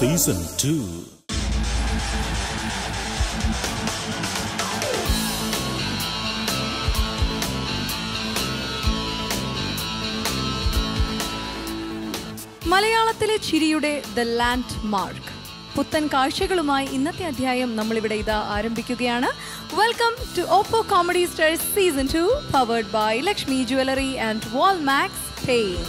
Season two മലയാളത്തിലെ ചിരിയുടെ the land mark പുത്തൻ കാഴ്ചകളുമായി ഇന്നത്തെ അധ്യായം നമ്മളിവിടെ ഇതാ ആരംഭിക്കുകയാണ് welcome to Oppo comedy stars season two powered by Lakshmi jewellery and Walmax pain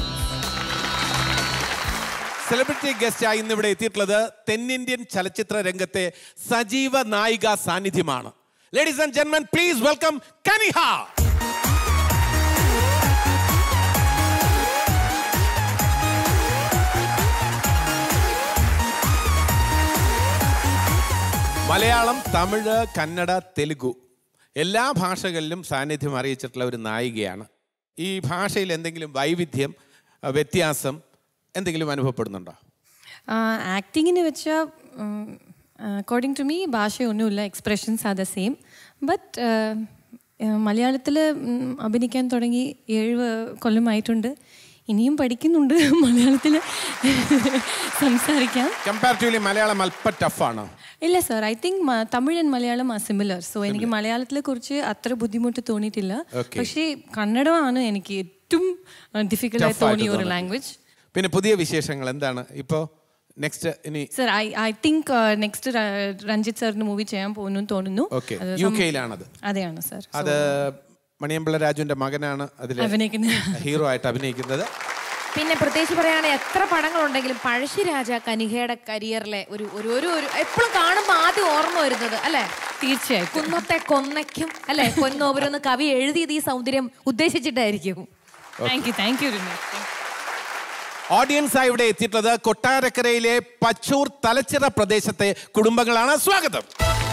celebrity ഗസ്റ്റായി ഇന്ന് ഇവിടെ എത്തിയിട്ടുള്ളത് തെന്നിന്ത്യൻ ചലച്ചിത്ര രംഗത്തെ സജീവ നായിക സാന്നിധ്യമാണ് ലേഡീസ് ആൻഡ് ജെന്മൻ പ്ലീസ് വെൽക്കം കനിഹ മലയാളം തമിഴ് കന്നഡ തെലുഗു എല്ലാ ഭാഷകളിലും സാന്നിധ്യം അറിയിച്ചിട്ടുള്ള ഒരു നായികയാണ് ഈ ഭാഷയിൽ എന്തെങ്കിലും വൈവിധ്യം അഹ് വ്യത്യാസം എന്തെങ്കിലും അനുഭവപ്പെടുന്നുണ്ടോ ആക്ടിങ്ങിന് വെച്ചാൽ അക്കോർഡിംഗ് ടു മീ ഭാഷയൊന്നുമില്ല expressions are the same but മലയാളത്തിൽ അഭിനയിക്കാൻ തുടങ്ങി ഏഴ് കൊല്ലമായിട്ടുണ്ട് ഇനിയും പഠിക്കുന്നുണ്ട് മലയാളത്തിൽ സംസാരിക്കാൻ കമ്പാരിറ്റീവ്ലി മലയാളം അല്പം ടഫാണ് ഇല്ല sir I think Tamil and Malayalam are similar so എനിക്ക് മലയാളത്തിനെ കുറിച്ച് അത്ര ബുദ്ധിമുട്ട് തോന്നിയിട്ടില്ല Okay. പക്ഷേ കന്നഡമാണ് എനിക്ക് ഏറ്റവും ഡിഫിക്കൽട്ടായി Tough ആയിട്ട് തോന്നിയ ഒരു തോന്നുന്നത്. ലാംഗ്വേജ് പിന്നെ പുതിയ വിശേഷങ്ങൾ എന്താണ് ഇപ്പോ നെക്സ്റ്റ് ഇനി sir I I think next Ranjith സാറിന് മൂവി ചെയ്യാൻ പോകുന്നു എന്ന് തോന്നുന്നു ഓക്കെ അത് യു സം- കെയിലാണത് അതെയാണ് സർ അത് മണിയമ്പിള്ള രാജുവിന്റെ മകനാണ് അതിൽ അഭിനയിക്കുന്നത്. ഹീറോ ആയിട്ട് അഭിനയിക്കുന്നത് പിന്നെ പ്രത്യേകിച്ച് പറയുകയാണെങ്കിൽ എത്ര പടങ്ങളുണ്ടെങ്കിലും പഴശ്ശിരാജ കനികയുടെ കരിയറിലെ ഒരു ഒരു ഒരു ഒരു എപ്പോഴും കാണുമ്പോൾ ആദ്യം ഓർമ്മ വരുന്നത് അല്ലെ തീർച്ചയായിട്ടും കുന്നത്തെ കൊന്നയ്ക്കും അല്ലെ കൊന്നോവരെന്ന് കവി എഴുതിയത് ഈ സൗന്ദര്യം ഉദ്ദേശിച്ചിട്ടായിരിക്കും thank you thank you audience ആയി ഇവിടെ എത്തിയിട്ടുള്ളത് കൊട്ടാരക്കരയിലെ പച്ചൂർ തലച്ചിറ പ്രദേശത്തെ കുടുംബങ്ങളാണ് സ്വാഗതം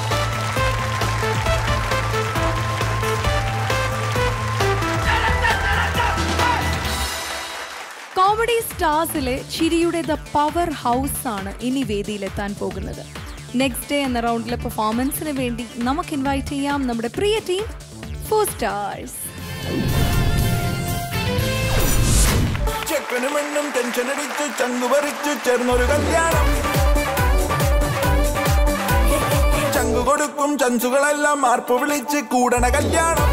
കോമഡി സ്റ്റാർസിലെ ചിരിയുടെ ദ പവർ ഹൗസ് ആണ് ഇനി വേദിയിലെത്താൻ പോകുന്നത് നെക്സ്റ്റ് ഡേ എന്ന റൗണ്ടിലെ പെർഫോമൻസിന് വേണ്ടി നമുക്ക് ഇൻവൈറ്റ് ചെയ്യാം നമ്മുടെ പ്രിയ ടീം ഫോർ സ്റ്റാർസ് ചെക്കനും പെണ്ണും ടെൻഷൻ അടിച്ചു ചങ്കു പറിച്ചു ചേർന്നൊരു കല്യാണം ചങ്കു കൊടുക്കും ചൻസുകളെല്ലാം മാർപ്പ് വിളിച്ച് കൂടണ കല്യാണം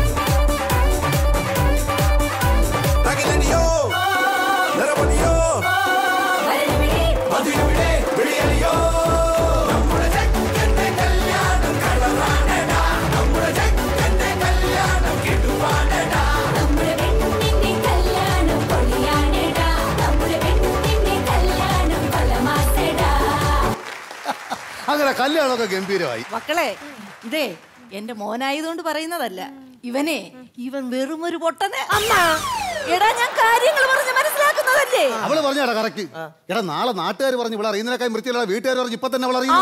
തകിലടിയോ നിറപൊലിയോ മധുരവിടെ വിളിയലിയോ നമ്മുടെ ചെക്കന്റെ കല്യാണം കളറാണടാ നമ്മുടെ ചെക്കന്റെ കല്യാണം കിട്ടുവാണടാ നമ്മുടെ പെണ്ണിന്റെ കല്യാണം പൊളിയാണെടാ നമ്മുടെ പെണ്ണിന്റെ കല്യാണം ഫലമാസടാ അങ്ങനെ കല്യാണമൊക്കെ ഗംഭീരമായി മക്കളെ ഇതേ എന്റെ മോനായതുകൊണ്ട് പറയുന്നതല്ല ഇവനെ ഇവൻ വെറും ഒരു പൊട്ടനെ അമ്മ എടാ ഞാൻ കാര്യങ്ങൾ പറഞ്ഞ് മനസ്സിലാക്കുന്നതല്ലേ അവള് പറഞ്ഞാടാ കറക്റ്റ് എടാ നാളെ നാട്ടുകാർ പറഞ്ഞു ഇവിടെ അറിയുന്നതിനേക്കാൾ മൃത്യുള്ള വീട്ടുകാർ പറഞ്ഞു ഇപ്പൊ തന്നെ അവൾ ആ അറിയുന്നു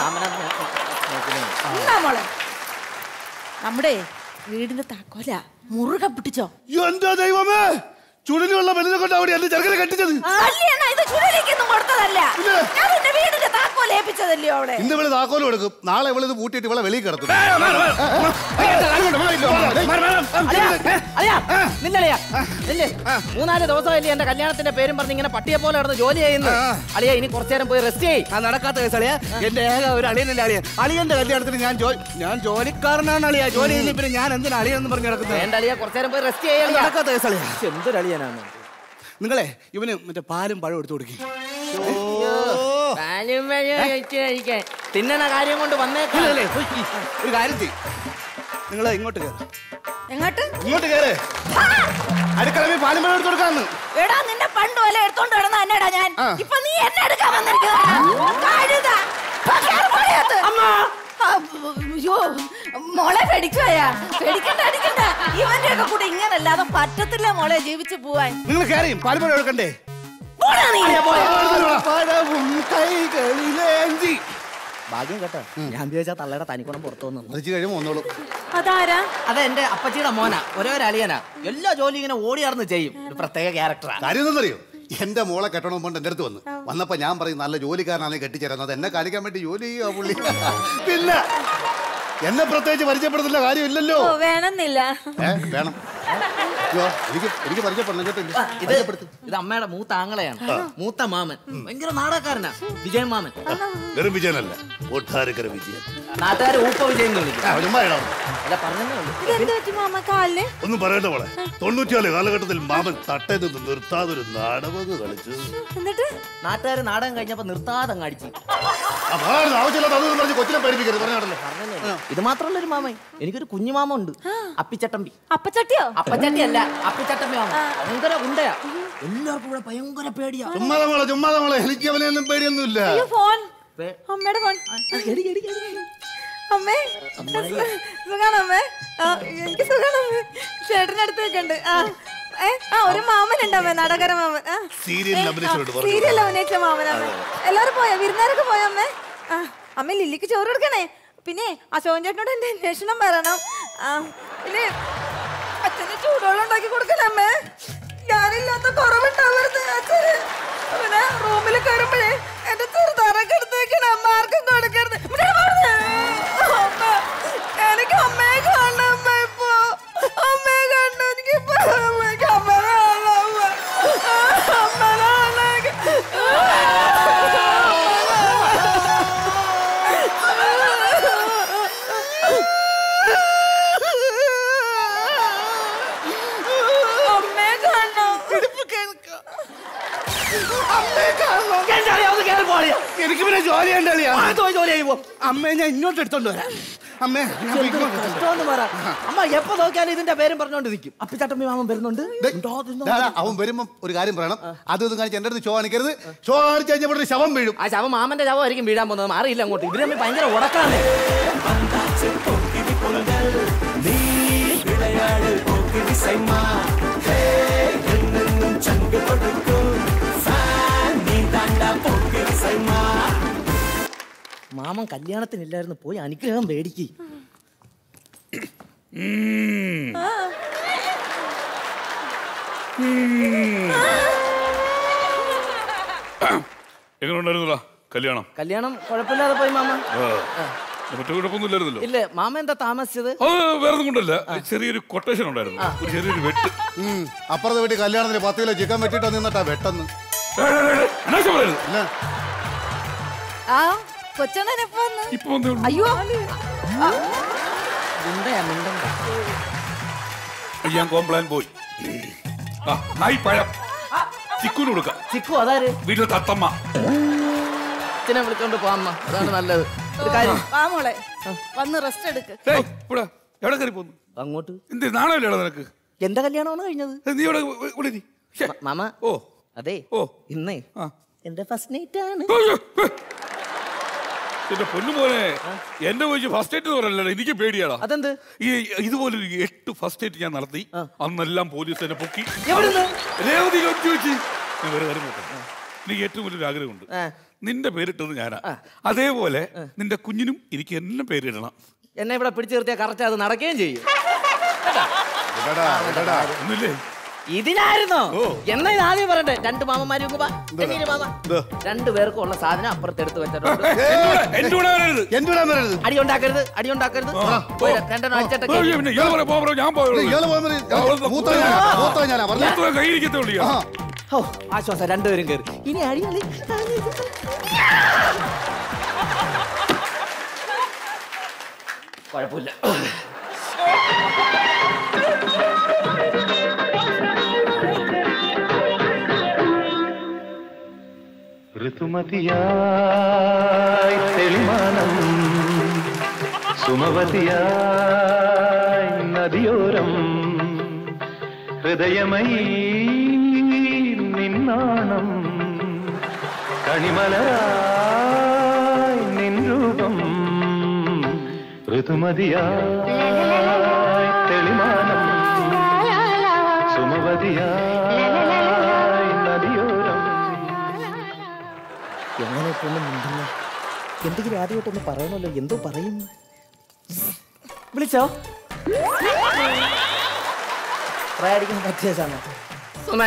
എന്നാ മോളെ നമ്മുടെ വീടിന്റെ താക്കോല മുറുകെ പിടിച്ചോ എന്റെ ദൈവമേ ചുഴലിയുള്ള വെള്ളിനെ കൊണ്ട് അവിടെ എന്റെ ചെറുക്കനെ കെട്ടിച്ചത് അല്ലണ്ണ ഇത് ചുഴലിക്കൊന്നും കൊടുത്തതല്ല ഞാൻ എന്റെ വീടിന്റെ താക്കോൽ ഏൽപ്പിച്ചതല്ലയോ അവിടെ ഇന്ന് ഇവള് താക്കോലും എടുക്കും നാളെ ഇവള് ഇത് പൂട്ടിയിട്ട് ഇവളെ വെളിയിൽ കിടത്തും അളിയാ നിന്നളിയാ നില്ല് മൂന്നാല് ദിവസമല്ലേ എന്റെ കല്യാണത്തിന്റെ പേരും പറഞ്ഞ് ഇങ്ങനെ പട്ടിയെ പോലെ നടന്ന് ജോലി ചെയ്യുന്നു അളിയ ഇനി കുറച്ചു നേരം പോയി റെസ്റ്റ് ചെയ്യ് ആ നടക്കാത്ത കേസ് അളിയ എന്റെ ഏക ഒരു അളിയനല്ലേ അളിയ അളിയന്റെ കല്യാണത്തിന് ഞാൻ ജോ ഞാൻ ജോലിക്കാരനാണ് അളിയ ജോലി കഴിഞ്ഞ പിന്നെ ഞാൻ എന്തിനാ അളിയെന്ന് പറഞ്ഞ് നടക്കുന്നത് വേണ്ട അളിയ കുറച്ചു നേരം പോയി റെസ്റ്റ് ചെയ്യേ നടക്കാത്ത കേസ് അളിയ എന്തൊരു അളിയനാണ് നിങ്ങളെ ഇവന് മറ്റേ പാലും പഴം എടുത്തു കൊടുക്കും പാലും പഴവും കഴിച്ച് കഴിക്കാൻ തിന്നണ കാര്യം കൊണ്ട് വന്നേക്കാം അല്ലേ ഒരു കാര്യം ചെയ്യും നിങ്ങൾ ഇങ്ങോട്ട് കയറി എങ്ങോട്ട് ഇങ്ങോട്ട് കയറ് അടുക്കളയിൽ പാലും പഴം എടുത്തു കൊടുക്കാന്ന് എടാ നിന്നെ പണ്ട് വല്ല എടുത്തോണ്ട് കിടന്ന എന്നടാ ഞാൻ ഇപ്പൊ നീ എന്നെ എടുക്കാൻ വന്നിരിക്കുന്നതാ അയ്യോ മോളെ പേടിക്കുവായാ പേടിക്കണ്ട അടിക്കണ്ട ഇവന്റെ ഒക്കെ കൂടെ ഇങ്ങനല്ലാതെ പറ്റത്തില്ല മോളെ ജീവിച്ചു പോവാൻ നിങ്ങൾ കയറി പാലും പഴം എടുക്കണ്ടേ പോടാ നീ. പഴവും കൈകളിലേന്തി ഭാഗ്യം കേട്ടോ ഞാൻ വിചാരിച്ചാ തള്ളയുടെ തനിക്കുണം പുറത്തു വന്നു മരിച്ചു കഴിയുമ്പോൾ വന്നോളൂ അതാരാ അത് എന്റെ അപ്പച്ചിയുടെ മോനാ ഒരേ ഒരു അളിയനാ എല്ലാ ജോലി ഇങ്ങനെ ഓടി നടന്ന് ചെയ്യും ഒരു പ്രത്യേക ക്യാരക്ടറാ കാര്യം എന്തെന്നറിയോ എന്റെ മോളെ കെട്ടണം കൊണ്ട് എന്റെ അടുത്ത് വന്ന് വന്നപ്പോ ഞാൻ പറയും നല്ല ജോലിക്കാരനാണെങ്കിൽ കെട്ടിച്ചേരുന്നത് എന്നെ കാണിക്കാൻ വേണ്ടി ജോലി ചെയ്യുക പുള്ളി പിന്നെ എന്നെ പ്രത്യേകിച്ച് പരിചയപ്പെടുത്തുന്ന കാര്യമില്ലല്ലോ വേണമെന്നില്ല ഏ വേണം അയ്യോ, എനിക്ക് എനിക്ക് പരിചയപ്പെടണം കേട്ടോ ആ, ഇത് ഇത് അമ്മയുടെ മൂത്ത ആങ്ങളെയാണ് മൂത്ത മാമൻ ഭയങ്കര നാടകക്കാരനാ വിജയൻ മാമൻ വെറും വിജയനല്ല ഒട്ടാരക്കര വിജയൻ നാട്ടുകാരെ ഊപ്പ വിജയൻ എന്ന് വിളിക്കും ആ, ചുമ്മാ ഇടാം. അല്ല പറഞ്ഞതേ ഉള്ളൂ ഇതെന്ത് പറ്റി മാമ കാലിന് ഒന്നും പറയണ്ട മോളെ തൊണ്ണൂറ്റിനാല് കാലഘട്ടത്തിൽ മാമൻ തട്ടേ നിന്ന് നിർത്താതൊരു നാടകം കളിച്ചു എന്നിട്ട് നാട്ടുകാർ നാടകം കഴിഞ്ഞപ്പോ നിർത്താതെ അങ്ങ് അടിച്ചു അപ്പൊ ആവശ്യമില്ലാത്ത അതൊന്നും പറഞ്ഞ് കൊച്ചിനെ പഠിപ്പിക്കരുത് പറഞ്ഞാണല്ലോ ഇത് മാത്രമല്ല ഒരു മാമൻ എനിക്കൊരു കുഞ്ഞു മാമ ഉണ്ട് അപ്പിച്ചട്ടമ്പി അപ്പച്ചട്ടിയോ അപ്പച്ചട്ടി അല്ല അപ്പിച്ചട്ടമ്പി മാമ ഭയങ്കര ഉണ്ടയാ എല്ലാവർക്കും ഇവിടെ ഭയങ്കര പേടിയാ ചുമ്മാതെ മോളെ ചുമ്മാതെ മോളെ എനിക്ക് അവനെയൊന്നും പേടിയൊന്നുമില്ല അയ്യോ ഫോൺ പേ- അമ്മയുടെ ഫോൺ എടി, എടി, എടി, എടി. അമ്മേ സുഖാണ് അമ്മേ ആ, എനിക്ക് സുഖാണ് അമ്മേ ചേട്ടനടുത്ത് വെക്കണ്ട് ആ ഏ ആ ഒരു മാമനുണ്ട് അമ്മേ നാടകര മാമൻ ആ സീരിയലിൽ അഭിനയിച്ചിട്ടുണ്ട് പറഞ്ഞു സീരിയൽ അഭിനയിച്ച മാമനമ്മ എല്ലാരും പോയോ വിരുന്നാരൊക്കെ പോയോ അമ്മേ ആ അമ്മ ലില്ലിക്ക് ചോറ് കൊടുക്കണേ പിന്നെ അശോകൻ ചേട്ടനോട് എന്റെ അന്വേഷണം പറയണം ആ പിന്നെ അച്ഛന് ചൂടുവെള്ളം ഉണ്ടാക്കി കൊടുക്കണേ അമ്മേ ഞാനില്ലാത്ത കുറവുണ്ടാവരുത് അച്ഛന് പിന്നെ റൂമിൽ കയറുമ്പോഴേ എന്റെ ചെറുതാറൊക്കെ എടുത്ത് വെക്കണം അമ്മ ആർക്കും കൊടുക്കരുത് ഇവിടെ വന്ന്. അമ്മ, എനിക്ക് അമ്മയെ കാണണം അമ്മ ഇപ്പൊ അമ്മയെ കാണണം എനിക്ക് ഇപ്പൊ അമ്മയ്ക്ക് അമ്മനെ കാണണം അമ്മ അമ്മനെ കാണണം എനിക്ക്. അമ്മയെ കാണണം എന്റെ അളിയാ, ഒന്ന് കേറി പോളിയാ. എനിക്ക് പിന്നെ ജോലി ചെയ്യണ്ട അളിയാ ആ, ജോലി ജോലി ചെയ്യുമ്പോ അമ്മയെ ഞാൻ ഇങ്ങോട്ട് എടുത്തോണ്ട് വരാം അമ്മേ ഞാൻ പോയി ഇങ്ങോട്ട് എടുത്തോണ്ട് വരാം. ഇഷ്ടമെന്ന് പറ അമ്മ എപ്പോ നോക്കിയാലും ഇതിന്റെ പേരും പറഞ്ഞോണ്ട് നിൽക്കും അപ്പിച്ചട്ടമ്പി മാമൻ വരുന്നുണ്ട് ഉണ്ടോ, തിന്നോ? ദാ, ദാ, അവൻ വരുമ്പോ ഒരു കാര്യം പറയണം അതും ഇതും കാണിച്ച് എന്റെ അടുത്ത് ഷോ കാണിക്കരുത് ഷോ കാണിച്ച് കഴിഞ്ഞപ്പോൾ ഒരു ശവം വീഴും ആ ശവം മാമന്റെ ശവമായിരിക്കും വീഴാൻ പോകുന്നത് മാറിയില്ല അങ്ങോട്ട് ഇവര് തമ്മിൽ ഭയങ്കര ഉടക്കാണ് മാമൻ കല്യാണത്തിനില്ലായിരുന്നു പോയി അനുഗ്രഹം മേടിക്ക് എങ്ങനെ ഉണ്ടായിരുന്നല്ലോ കല്യാണം കല്യാണം കുഴപ്പമില്ലാതെ പോയി മാമ മറ്റു കുഴപ്പമൊന്നുമില്ലായിരുന്നല്ലോ ഇല്ല മാമ എന്താ താമസിച്ചത് അത് വേറെ ഒന്നും കൊണ്ടല്ല ഒരു ചെറിയൊരു കൊട്ടേഷൻ ഉണ്ടായിരുന്നു ഒരു ചെറിയൊരു വെട്ട് ഉം. അപ്പുറത്തെ വീട്ടിൽ കല്യാണത്തിന് പത്ത് കിലോ ചിക്കൻ വെട്ടിട്ട് നിന്നിട്ടാ വെട്ടെന്ന് ഏയ്, ഏയ്, ഏയ്, അനാവശ്യം പറയരുത്. ഇല്ല ആ കൊച്ചണ്ണൻ എപ്പോ വന്നു ഇപ്പൊ വന്നേ ഉള്ളൂ. അയ്യോ ആ, മിണ്ടയാ മിണ്ടണ്ട ഞാൻ കോംപ്ലാൻ പോയി ആ നായി പഴം ചിക്കുന് കൊടുക്കാം ചിക്കു അതാര് വീട്ടിൽ തത്തമ്മ അച്ഛനെ വിളിക്കൊണ്ട് പോവാം അമ്മ അതാണ് നല്ലത് ഒരു കാര്യം വാ മോളെ വന്ന് റെസ്റ്റ് എടുക്ക് ഏയ്, ഇവിടെ എവിടെ കയറി പോന്നു അങ്ങോട്ട് എന്ത് നാണമില്ലേടാ നിനക്ക് എന്റെ കല്യാണമാണ് കഴിഞ്ഞത് ഏ, നീ ഇവിടെ ഇവിടെ ഇരി. ശ്ശെ. മ- മാമ ഓ അതെ ഓ ഇന്നേ ആ. എന്റെ ഫസ്റ്റ് നൈറ്റ് ആണ് അയ്യോ, ഏ. എന്റെ പൊന്നുമോനെ എന്റെ ചോദിച്ചു ഫസ്റ്റ് എയ്റ്റ് എന്ന് പറയല്ലോ എനിക്ക് പേടിയാടാ അതെന്ത് ഈ ഇതുപോലൊരു എട്ട് ഫസ്റ്റ് എയ്റ്റ് ഞാൻ നടത്തി അന്നെല്ലാം പോലീസ് എന്നെ പൊക്കി എവിടുന്ന് രേവതി ചോദിച്ചു വെച്ച് ഞാൻ വേറെ കാര്യം നോക്കാം എനിക്ക് ഏറ്റവും വലിയൊരു ആഗ്രഹമുണ്ട് ആ. നിന്റെ പേരിട്ടത് ഞാനാ അതേപോലെ നിന്റെ കുഞ്ഞിനും എനിക്ക് എന്നെ പേരിടണം എന്നെ ഇവിടെ പിടിച്ചു നിർത്തിയാൽ കറക്റ്റ് അത് നടക്കുകയും ചെയ്യും വിടടാ, വിടടാ. ഒന്നുമില്ലേ ഇതിനായിരുന്നോ ഓ. എന്നാ ഇത് ആദ്യം പറയട്ടെ രണ്ട് മാമന്മാരും ഇങ്ങ് വാ. എണീര് മാമ എന്തോ? രണ്ടു പേർക്കും ഉള്ള സാധനം അപ്പുറത്ത് എടുത്ത് വെച്ചിട്ടുണ്ട് എന്റെ കൂടെ- എന്റെ കൂടെ വരരുത് എന്റെ കൂടെ വരരുത് അടി ഉണ്ടാക്കരുത് അടി ഉണ്ടാക്കരുത് പോയി രണ്ടെണ്ണം അടിച്ചിട്ടൊക്കെ അയ്യോ, പിന്നെ ഇയാള് പറയാ, പോ, പോ, ഞാൻ പോയുള്ളൂ. ഇയാള് പോയാ മതി. ആ, അവിടെ മൂത്തവൻ ഞാനാ, മൂത്തവൻ ഞാനാ, പറഞ്ഞേ. മൂത്തവൻ കൈയിരിക്കത്തേ ഉള്ളൂ ഇയാൾ. ആ. ഓ ആശ്വാസം രണ്ടുപേരും കയറി ഇനി അടി കളി കുഴപ്പമില്ല ഋതുമതിയായി തെളിമാനം സുമവതിയായി നദിയോരം ഹൃദയമയി നിന്നാണം കണിമലരായി നിൻ രൂപം ഋതുമതിയായി തെളിമാനം സുമവതിയായി നദിയോരം എങ്ങനെ ഇപ്പൊന്ന് മിണ്ടുന്നു എന്തെങ്കിലും ആദ്യമായിട്ടൊന്ന് പറയണമല്ലോ എന്തോ പറയും വിളിച്ചോ പ്രായടിക്കാൻ പറ്റിയ സമയം സുമേ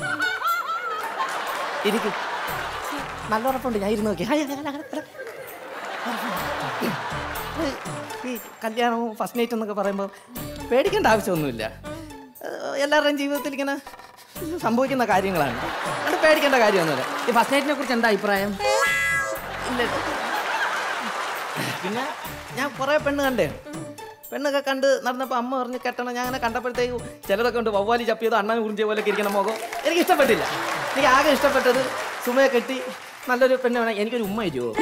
ഇരിക്കും നല്ല ഉറപ്പുണ്ട് ഞാൻ ഇരുന്ന് നോക്കി ഹായ്, ഹായ്, ഹായ്, ഹായ്. ഈ കല്യാണവും ഫസ്റ്റ് നൈറ്റ് എന്നൊക്കെ പറയുമ്പോൾ പേടിക്കേണ്ട ആവശ്യമൊന്നുമില്ല ഏഹ് എല്ലാവരുടെയും ജീവിതത്തിൽ ഇങ്ങനെ സംഭവിക്കുന്ന കാര്യങ്ങളാണ് അത് പേടിക്കേണ്ട കാര്യമൊന്നുമില്ല ഈ ഫസ്റ്റ് നൈറ്റിനെ കുറിച്ച് എന്താ അഭിപ്രായം ഇല്ല. പിന്നെ ഞാൻ കുറേ പെണ്ണ് കണ്ടേ പെണ്ണൊക്കെ കണ്ട് നടന്നപ്പോൾ അമ്മ പറഞ്ഞ് കെട്ടണം ഞാൻ അങ്ങനെ കണ്ടപ്പോഴത്തേക്ക് ചിലതൊക്കെ ഉണ്ട് വവ്വാലി ചപ്പിയത് അണ്ണൻ കുറിഞ്ചിയ പോലെയൊക്കെ ഇരിക്കണ മുഖം എനിക്ക് ഇഷ്ടപ്പെട്ടില്ല എനിക്ക് ആകെ ഇഷ്ടപ്പെട്ടത് സുമയെ കെട്ടി നല്ലൊരു പെണ്ണ് വേണം എനിക്കൊരു ഉമ്മ തരുമോ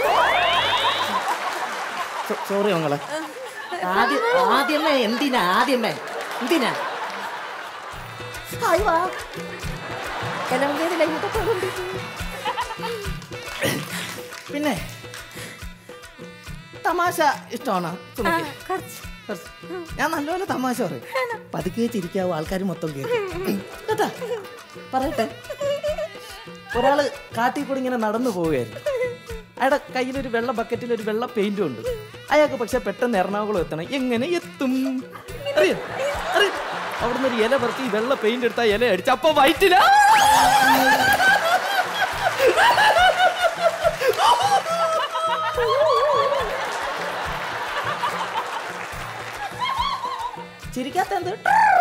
സോറി മങ്ങളെ ആദ്യം ആദ്യമേ എന്തിനാ ആദ്യമേ എന്തിനാ ഹായ് വാ എല്ലാം കേറില്ല ഇങ്ങോട്ടൊക്കെ കൊണ്ട് പിന്നെ തമാശ ഇഷ്ടമാണോ സുമയ്ക്ക്? ആ, കുറച്ച്. കുറച്ച്. ഞാൻ നല്ലപോലെ തമാശ പറയും പതുക്കെ ചിരിക്കാവൂ ആൾക്കാർ മൊത്തം കേൾക്കും കേട്ടാ പറയട്ടെ ഒരാള് കാട്ടിൽ കൂടി ഇങ്ങനെ നടന്നു പോവുകയായിരുന്നു അയാളുടെ കയ്യിലൊരു വെള്ള ബക്കറ്റിൽ ഒരു വെള്ള പെയിന്റും ഉണ്ട് അയാൾക്ക് പക്ഷെ പെട്ടെന്ന് എറണാകുളം എത്തണം എങ്ങനെ എത്തും അറിയോ അറിയോ അവിടുന്ന് ഒരു ഇല പറത്തി ഈ വെള്ള പെയിന്റ് എടുത്താ ഇല അടിച്ച് അപ്പൊ വയറ്റില ചിരിക്കാത്ത എന്ത്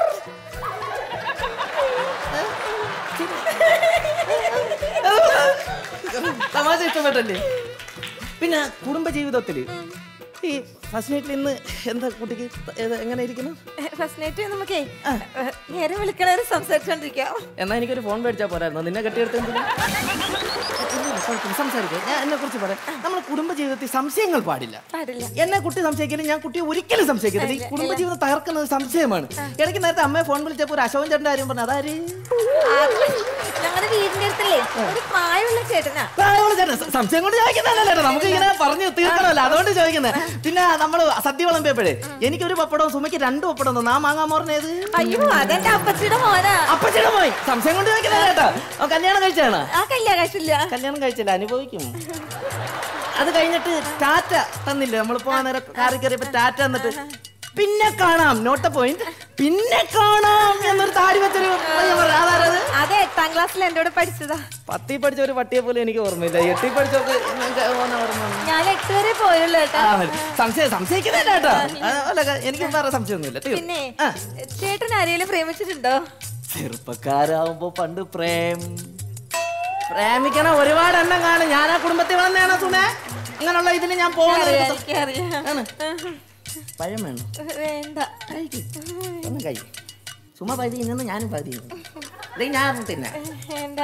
തമാശ ഇഷ്ടപ്പെട്ടല്ലേ പിന്നെ കുടുംബജീവിതത്തില് ഈ ഫസ്റ്റ് നൈറ്റിൽ ഇന്ന് എന്താ കുട്ടിക്ക് ഏത് എങ്ങനെ ഇരിക്കുന്നു ഫസ്റ്റ് നൈറ്റ് നമുക്കേ നേരെ വിളിക്കണവരെ സംസാരിച്ചോണ്ടിരിക്കാം എന്നാ എനിക്കൊരു ഫോൺ മേടിച്ചാൽ പോരായിരുന്നു നിന്നെ കെട്ടിയെടുത്ത് എന്തിനാ? സംസാരിക്കാം ഞാൻ എന്നെ കുറിച്ച് പറയാം നമ്മുടെ കുടുംബജീവിതത്തിൽ സംശയങ്ങൾ പാടില്ല പാടില്ല എന്നെ കുട്ടി സംശയിക്കില്ല ഞാൻ കുട്ടിയെ ഒരിക്കലും സംശയിക്കത്തില്ല ഈ കുടുംബജീവിതം തകർക്കുന്നത് സംശയമാണ് ഇടയ്ക്ക് നേരത്തെ അമ്മയെ ഫോൺ വിളിച്ചപ്പോൾ ഒരു അശോകൻ ചേട്ടൻ്റെ കാര്യം പറഞ്ഞു അതാര് ഞങ്ങളുടെ വീടിന്റെ അടുത്തല്ലേ ഒരു പ്രായമുള്ള ചേട്ടനാ പ്രായമുള്ള ചേട്ടൻ സ- സംശയം കൊണ്ട് ചോദിക്കുന്നതല്ലേ നമുക്ക് ഇങ്ങനെ പറഞ്ഞു തീർക്കണമല്ലോ അതുകൊണ്ട് ചോദിക്കുന്നത് പിന്നെ നമ്മൾ സദ്യ വിളമ്പിയപ്പോഴേ എനിക്കൊരു പപ്പടവും സുമയ്ക്ക് രണ്ട് പപ്പടം തന്നു ആ മാങ്ങാ മോറിനേത് അയ്യോ അതെന്റെ അപ്പച്ചിയുടെ മോനാ അപ്പച്ചിയുടെ പോയി സംശയം കൊണ്ട് ചോദിക്കുന്നത് കേട്ടോ അവൻ കല്യാണം കഴിച്ചാണ് ആ കല്യാണം കഴിച്ചില്ല കല്യാണം കഴിച്ചില്ല അനുഭവിക്കും അത് കഴിഞ്ഞിട്ട് ടാറ്റ തന്നില്ലേ നമ്മളിപ്പോ ആ നേരം കാറി കയറിയപ്പോ ടാറ്റ തന്നിട്ട് പിന്നെ കാണാം നോട്ട് പോയിന്റ് പിന്നെ കാണാം എന്നൊരു താടി വെച്ചൊരു പയ്യൻ പറഞ്ഞു. അതാരത് അതെ എട്ടാം ക്ലാസ്സിൽ എന്റെ കൂടെ പഠിച്ചതാ പത്തി പഠിച്ച ഒരു പട്ടിയെ പോലും എനിക്ക് ഓർമ്മയില്ല എട്ടി പഠിച്ചൊക്കെ എനിക്ക് ഓർമ്മ ഓർമ്മ ഉണ്ട്. ഞാൻ എട്ട് വരെ പോയുള്ളൂ കേട്ടാ ആ, മതി. സംശയം സംശയിക്കുന്നില്ല കേട്ടോ ആ, അല്ല എനിക്ക് വേറെ സംശയമൊന്നുമില്ല തീർന്നു. പിന്നെ ആ. ചേട്ടൻ ആരെയും പ്രേമിച്ചിട്ടുണ്ടോ ചെറുപ്പക്കാരാവുമ്പോ പണ്ട് പ്രേം പ്രേമിക്കണ ഒരുപാട് എണ്ണം കാണും ഞാൻ ആ കുടുംബത്തിൽ വന്നതാണ് സുമേ അങ്ങനെയുള്ള ഇതിന് ഞാൻ അറിയാം, പോകുന്നത് എനിക്കറിയാം. പഴം വേണം വേണ്ട ഒന്ന് കഴി സുമ പകുതി ഇന്നു ഞാനും പകുതി തിന്നു. അല്ലെങ്കിൽ ഞാൻ തിന്നെ വേണ്ട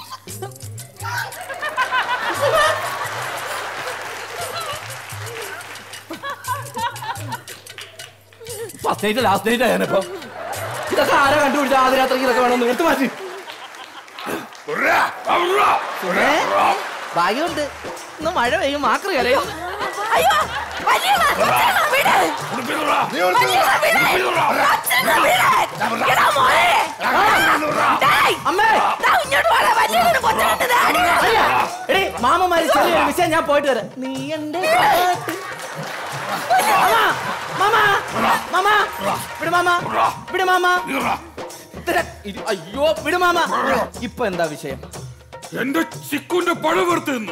ഫസ്റ്റ് നൈറ്റ് ലാസ്റ്റ് നൈറ്റ് ആയാലിപ്പോ ഇതൊക്കെ ആരാ കണ്ടുപിടിച്ച ആദ്യ രാത്രി ഇതൊക്കെ വേണം എടുത്തു മാറ്റി സുമേ, ഭാഗ്യമുണ്ട് ഇന്ന് മഴ പെയ്യും മാക്രി കലയും അയ്യോ വലിയ കൊച്ചനാ, വിട്. വലിയ വിട്. കൊച്ചനാ, വിട്. എടാ മോനെ. ഡേയ്. അമ്മേ ദാ ഇങ്ങോട്ട് വാടാ, വലിയ വീട് കൊച്ചനുണ്ട്, ദാ അടി. അയ്യ, എടീ മാമന്മാര് ചെറിയൊരു വിഷയം ഞാൻ പോയിട്ട് വരാം നീ എന്റെ പാട്ട്. മാമ, മാമ, മാമ, വിട് മാമ, വിട് മാമ. ഇത്തര- ഇരി- അയ്യോ വിട് മാമ ഇപ്പൊ എന്താ വിഷയം എന്റെ ചിക്കുന്റെ പഴം വെറുത്ത് തിന്നു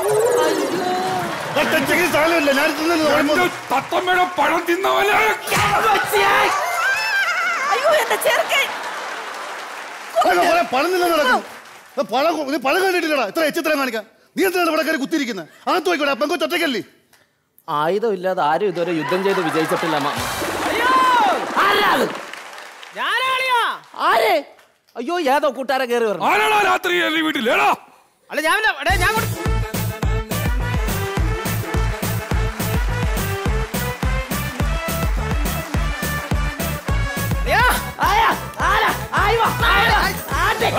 സാധനമില്ല ഞാൻ എന്റെ തത്തമ്മയുടെ പഴം തിന്നവനെ അയ്യോ എന്റെ ചെറുക്കൻ പണം നിന്ന നടക്കും ഇത് പഴം കൊ- നീ പഴം കണ്ടിട്ടില്ലടാ ഇത്ര എച്ചിത്രം കാണിക്കാം നീ എന്തിനാണ് ഇവിടെ കയറി കുത്തിയിരിക്കുന്നത് അകത്ത് പോയിക്കോട്ടെ പെങ്കൊച്ച് ഒറ്റയ്ക്കല്ലേ ആയുധം ഇല്ലാതെ ആരും ഇതുവരെ യുദ്ധം ചെയ്ത് വിജയിച്ചിട്ടില്ല മാമ ആരാ അത്? ആര് അയ്യോ ഏതോ കൂട്ടുകാരെ കയറി പറഞ്ഞു ആരാടാ രാത്രി എന്റെ വീട്ടിലേടാ അല്ല ഞാൻ എടേ, ഞാൻ കൊടു- അയ്യോ, ആയാ, ആരാ, ആയി വാ, ആരാ, ആട്ടെ.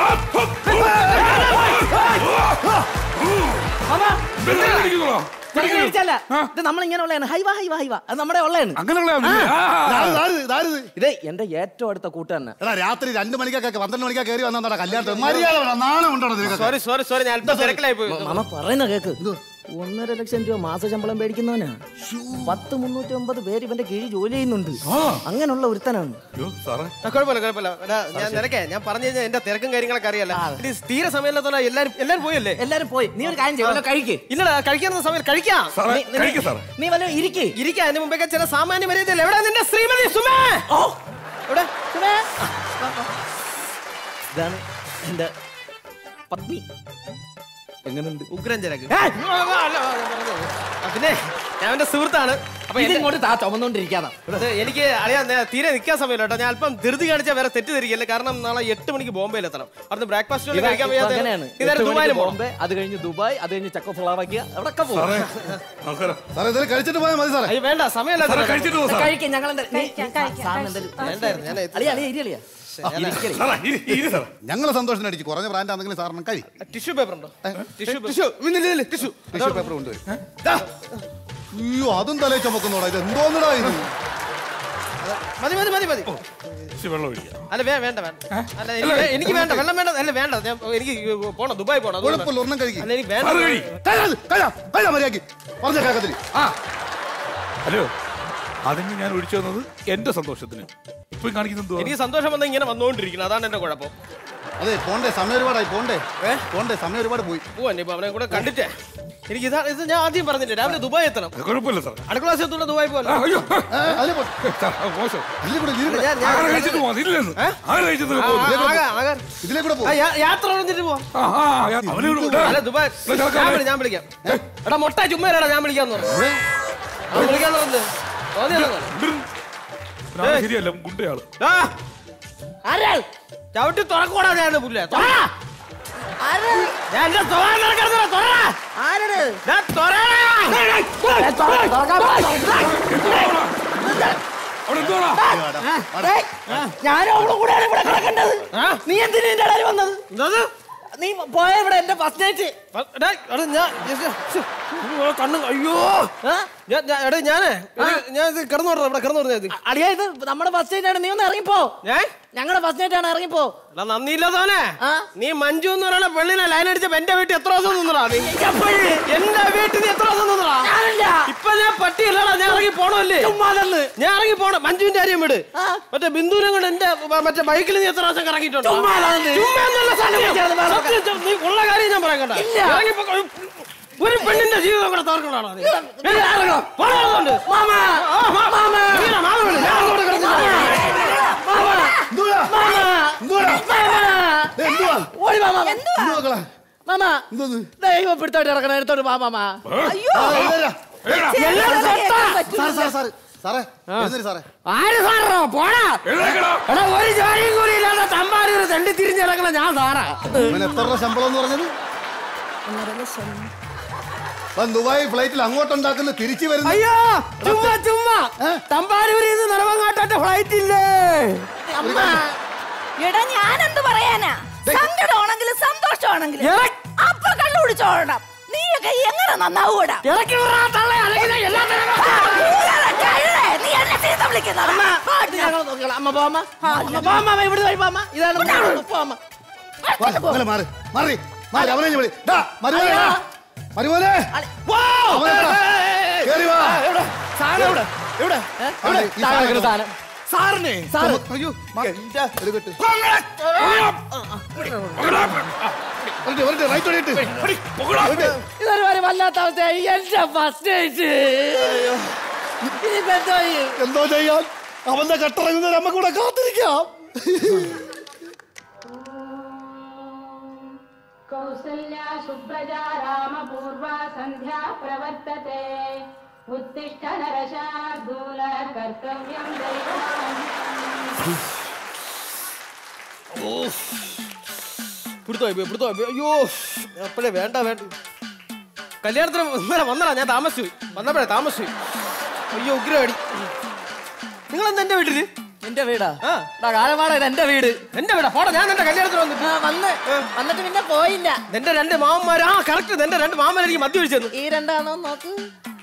മാമാ, ചെറുക്കനെ ഇടിച്ചല്ല. ഇത് നമ്മളിങ്ങനെ ഉള്ളതാണ് ഹൈവാ ഹൈവാ ഹൈവാ അത് നമ്മുടെ ഉള്ളതാണ് അങ്ങനെയുള്ള ഇത് എന്റെ ഏറ്റവും അടുത്ത കൂട്ടുകാരനാ എടാ രാത്രി രണ്ട് മണിക്കൊക്കെ പന്ത്രണ്ട് മണിക്കാ കയറി വന്നാ കല്യാണത്തിന് മര്യാദ വേണം, നാണം ഉണ്ടോ നിനക്ക് സോറി സോറി സോറി ഞാൻ അല്പം തിരക്കിലായി പോയി മാമ പറയുന്ന കേക്ക് ഒന്നര ലക്ഷം രൂപ മാസ ശമ്പളം മേടിക്കുന്നവനാ പത്ത് മുന്നൂറ്റി ഒമ്പത് പേര് ഇവന്റെ കീഴിൽ ജോലി ചെയ്യുന്നുണ്ട് അങ്ങനെയുള്ള ഒരുത്തനാണ് ആ, കുഴപ്പമില്ല കുഴപ്പമില്ല എടാ, ഞാൻ നിനക്കേ ഞാൻ പറഞ്ഞു കഴിഞ്ഞാൽ എന്റെ തിരക്കും കാര്യങ്ങളൊക്കെ അറിയാലോ ഇനി തീരെ സമയമില്ലാത്തോല എല്ലാരും എല്ലാരും പോയല്ലേ എല്ലാരും പോയി നീ ഒരു കാര്യം ചെയ്യും കഴിക്ക് ഇല്ലടാ കഴിക്കാനുള്ള സമയം കഴിക്കാം സാറേ, നീ- നീ- കഴിക്ക് സാറേ. നീ വല്ല ഇരിക്ക് ഇരിക്കാം അതിന് മുമ്പേ ചില സാമാന്യ മര്യാദ എവിടെ നിന്റെ ശ്രീമതി സുമേ ഓ എവിടെ സുമേ ഇതാണ് എന്റെ പത്നി എങ്ങനെയുണ്ട് ഉഗ്രൻ ചരക്ക് പിന്നെ ഞാൻ എന്റെ സുഹൃത്താണ് അപ്പൊ ഇത് എന്റെ- ഇങ്ങോട്ട് താ ചുമന്നോണ്ടിരിക്കാതാ അത് എനിക്ക് അറിയാൻ നേ- തീരെ നിൽക്കാൻ സമയമില്ല കേട്ടോ ഞാൻ അല്പം ധൃതി കാണിച്ചാൽ വേറെ തെറ്റിദ്ധരിക്കല്ലേ കാരണം നാളെ എട്ട് മണിക്ക് ബോംബെയിൽ എത്തണം അവിടുന്ന് ബ്രേക്ക്ഫാസ്റ്റ് ഇവ- കഴിക്കാൻ ഇവ വയ്യാത്ത അങ്ങനെയാണ് ഇന്നേരം എട്ട് ദുബായിൽ മണിക്ക് പോകണം ബോംബെ അത് കഴിഞ്ഞ് ദുബായ് അത് കഴിഞ്ഞ് ചക്കോഫ്ലവാക്കിയ അവിടൊക്കെ പോകും സാറേ ഇതെല്ലാം കഴിച്ചിട്ട് പോയാൽ മതി സാറേ അയ്യോ വേണ്ട സമയമില്ല സാറേ, കഴിച്ചിട്ട് പോ, സാർ. കഴിക്കാം ഞങ്ങൾ വേണ്ടായിരുന്നു ഞാൻ അളിയ അളിയ ഇരി അളിയ ഇരിക്കലേ. സാറാ, ഇരി, ഇരി സാറേ. ഞങ്ങളെ സന്തോഷത്തിന് അടിച്ച് കുറഞ്ഞ ബ്രാൻഡ് ആണെങ്കിലും സാറിന് കഴി ടിഷ്യൂ പേപ്പർ ഉണ്ടോ tissue tissue tissue tissue paper കൊണ്ടുവരും ദാ. അയ്യോ അതും തലേ ചുമക്കുന്നോടാ ഇത് എന്തോന്നടാ ഇത് മതി മതി മതി മതി ഇച്ചിരി വെള്ളം ഒഴിക്കാം അല്ല വേ വേണ്ട വേണ്ട അല്ല എനിക്ക് വേ- എനിക്ക് വേണ്ട വെള്ളം വേണ്ട അല്ല വേണ്ട ഞാൻ എനിക്ക് പോണം ദുബായ് പോണം അതുകൊണ്ട് കുഴപ്പമില്ല ഒരെണ്ണം കഴിക്കും അല്ല എനിക്ക് വേണ്ട സാറ് കഴി. മര്യാദക്ക് പറഞ്ഞ കേക്കത്തില് ആ ഹലോ അതിന് ഞാൻ ഒഴിച്ചു തന്നത് എന്റെ സന്തോഷത്തിന് ഇപ്പൊ കാണിക്കുന്നത് എന്തുവാ? എനിക്ക് സന്തോഷം വന്നാൽ ഇങ്ങനെ വന്നുകൊണ്ടിരിക്കണം അതാണ് എന്റെ കുഴപ്പം അതെ പോണ്ടേ സമയം ഒരുപാടായി പോണ്ടേ പോണ്ടേ സമയം ഒരുപാട് പോയി പോവാ ഇപ്പൊ അവനെ കൂടെ കണ്ടിട്ടേ എനിക്ക് ഇതാ ഇത് ഞാൻ ആദ്യം പറഞ്ഞില്ലേ രാവിലെ ദുബായ് എത്തണം അത് കുഴപ്പമില്ല സാർ അടുക്കള വാസത്തുള്ള ദുബായ് ആ, പോലെ അയ്യോ അതിലെ പോ. സാർ, അത് മോശം ഇതിലെ കൂടെ ഇതിലെ കൂടെ. ഞാൻ- ഞാൻ- ആഹാരം കഴിച്ചിട്ട് പോവാം ഇല്ലെന്ന് ആഹാരം കഴിച്ചിട്ട് ആ, പോകും ആ, ആകാം, ആകാം. ഇതിലെ കൂടെ പോ ആ, യാ- യാത്ര തുടങ്ങിട്ട് പോവാം ആ, ആ, ആ, അവനോട് വിടാ. അല്ല ദുബായ് ഇല്ല, കേൾക്കാം. ഞാൻ വിളി- ഞാൻ വിളിക്കാം എടാ മൊട്ട ചുമ്മാ ഞാൻ വിളിക്കാന്ന് പറഞ്ഞു അവൻ വിളിക്കാന്ന് പറഞ്ഞു തോന്നിയതാ ഇവനാള് ശരിയല്ല ഗുണ്ടയാള് ആ! ചവിട്ടി തുറക്കൂടാ ഞാൻ പുല്ല തുറ ഞാൻ എന്റെ തുറ നടക്കരുത് തുറ ഞാൻ അവിടെ എന്തുവാടാ ഞാനും അവളും കൂടെയാണ് ഇവിടെ കിടക്കേണ്ടത് നീ എന്തിനാ എന്റെ ഇടയിൽ വന്നത് തുറ നീ പോയ ഇവിടെ എന്റെ ഫസ്റ്റ് നൈറ്റ് ഞാൻ കണ്ണു അയ്യോ ഞാൻ- ഞാൻ- എടാ ഞാനേ ഒരു- ഞാൻ ഇത് കിടന്നു പറഞ്ഞ ഇവിടെ കിടന്നു പറഞ്ഞത് അളിയ ഇത് നമ്മുടെ ഫസ്റ്റ് നൈറ്റ് ആണ് നീ ഒന്ന് ഇറങ്ങിപ്പോ ഞാൻ ഞങ്ങളുടെ ഫസ്റ്റ് നൈറ്റ് ആണ് ഇറങ്ങിപ്പോ എടാ നന്ദിയില്ലാത്തവനെ ആ? നീ മഞ്ജു എന്ന് പറയുന്ന പെണ്ണിനെ ലൈൻ അടിച്ചപ്പോ എന്റെ വീട്ടിൽ എത്ര ദിവസം നിന്നടാ നീ എന്റെ വീട്ടിൽ നീ എത്ര ദിവസം നിന്നടാ ഞാനില്ല. ഇപ്പൊ ഞാൻ പട്ടിയല്ലടാ ഞാൻ ഇറങ്ങി പോണല്ലേ ചുമ്മാതെന്ന്. ഞാൻ ഇറങ്ങി പോണം മഞ്ജുവിന്റെ കാര്യം വിട് ആ. മറ്റേ ബിന്ദുവിനെ കൊണ്ട് എന്റെ മ- മറ്റേ ബൈക്കിൽ നീ എത്ര പ്രാവശ്യം കറങ്ങിയിട്ടുണ്ടോ ചുമ്മാതെന്ന്. ചുമ്മാ എന്നല്ല സത്യം. വിളിക്കാതെ വേറെ സത്യം, സത്യം. നീ ഉള്ള കാര്യം ഞാൻ പറയാൻ കേട്ടോ ഇല്ല. ഇറങ്ങി പോ- ഒരു പെണ്ണിന്റെ ജീവിതം കൂടെ തോർക്കണോ നീ ഏയ്, ഇറങ്ങോ. പോടാ അതുകൊണ്ട്. മാമ ആ, മാ- മാമ ഇങ്ങനെ മാമ വിളി. ഞാൻ അങ്ങോട്ട് കിടന്നു. മാമ എന്തുവാ? മാമ എന്തുവാടാ? മാമ ഏ, എന്തുവാ? ഓടി മാമ എന്തുവാ മക്കളെ? മാമ എന്തോന്ന്? ദൈവം പിടുത്തോട്ട് ഇറക്കണം എടുത്തോട്ട് വാ മാമ അയ്യോ ആ, ഇതേരാ. എല്ലാവരും കേൾക്കാൻ പറ്റും. സാർ സാർ സാർ സാറേ എഴുന്നേര് സാറേ ആര് സാറോ പോടാ എഴുന്നേക്കടാ. എടാ ഒരു ജോലിയും കൂടി ഇല്ലാതെ തമ്പാടി ഒരു തെണ്ടി തിരിഞ്ഞിറങ്ങണ ഞാൻ സാറാ ഇവന് എത്ര രൂപ ശമ്പളം എന്ന് പറഞ്ഞത് അവൻ ദുബായ് ഫ്ലൈറ്റിൽ അങ്ങോട്ടുണ്ടാക്കുന്ന തിരിച്ചു വരുന്നു അയ്യോ ചുമ്മാ ചുമ്മാ തമ്പാനൂരിൽ നിന്ന് നിലവങ്ങാട്ടെ ഫ്ലൈറ്റ് ഇല്ലേ ഒരു കാര്യം. എടാ ഞാൻ എന്ത് പറയാനാ സങ്കടമാണെങ്കിലും സന്തോഷമാണെങ്കിലും ഇറ- അപ്പൊ കണ്ടുപിടിച്ചോളണം നീയൊക്കെ എങ്ങനെ നന്നാവൂടാ ഇറക്കി വിടാ തള്ളേ അല്ലെങ്കിൽ എല്ലാ നീ എന്നെ ചീത്ത വിളിക്കുന്നതാ. ഇത് ഞങ്ങൾ നോക്കിക്കോളാം അമ്മ പോമ്മ അമ്മ പോമ്മ ഇവിടെ വഴി പോമ്മ ഇതാണ് പോമ്മ വാ, ഇങ്ങനെ മാറ് മാറി മാറി അവനെ ഞാൻ വിളി ഡാ, മരുമോനെ ഡാ. മരുമോനെ അവനെടാ. കേറി വാ സാധനം എവിടെ എവിടെ അവിടെ ഈ താഴെ സാധനം കിടക്കുന്ന സാധനം സാറിന് സാറ് അയ്യോ മാ, ഇതാ, എടുക്കട്ടെ. വരട്ടെ, വരട്ടെ, റൈറ്റ് വഴിയിട്ട്. വരട്ടെ. ഇതൊരു ഒരു വല്ലാത്ത അവസ്ഥയായി എന്റെ ഫസ്റ്റ് നൈറ്റ് ഇനിയിപ്പോ എന്തോ ചെയ്യും? എന്തോ ചെയ്യാൻ അവന്റെ കട്ടിറങ്ങുന്നവരെ നമ്മക്ക് കൂടെ കാത്തിരിക്കാം कौसल्या सुप्रजा रामपूर्वा सन्ध्या प्रवर्तते उत्तिष्ठ नरशार्दूल कर्तव्यं दैवमान्वितम् പിടുത്തോ പിടുത്തോ അയ്യോ അപ്പോഴേ വേണ്ട വേണ്ട കല്യാണത്തിന് ഇന്നലെ വന്നടാ ഞാൻ താമസിച്ചു പോയി. വന്നപ്പോഴേ താമസിച്ചു പോയി. അയ്യോ ഉഗ്രടി നിങ്ങൾ എന്താ എന്റെ വീട്ടില് നിന്റെ വീടാ ആ. എടാ, കാലമാടാ ഇത് എന്റെ വീട് എന്റെ വീടാ പോടാ ഞാൻ എന്റെ കല്യാണത്തിന് വന്നിട്ട് ആ, വന്ന് വന്നിട്ട് പിന്നെ പോയില്ല എന്റെ രണ്ട് മാമന്മാർ ആ കറക്റ്റ് എന്റെ രണ്ട് മാമന്മാർ എനിക്ക് മദ്യം ഒഴിച്ചു ഈ രണ്ടാണോ നോക്ക്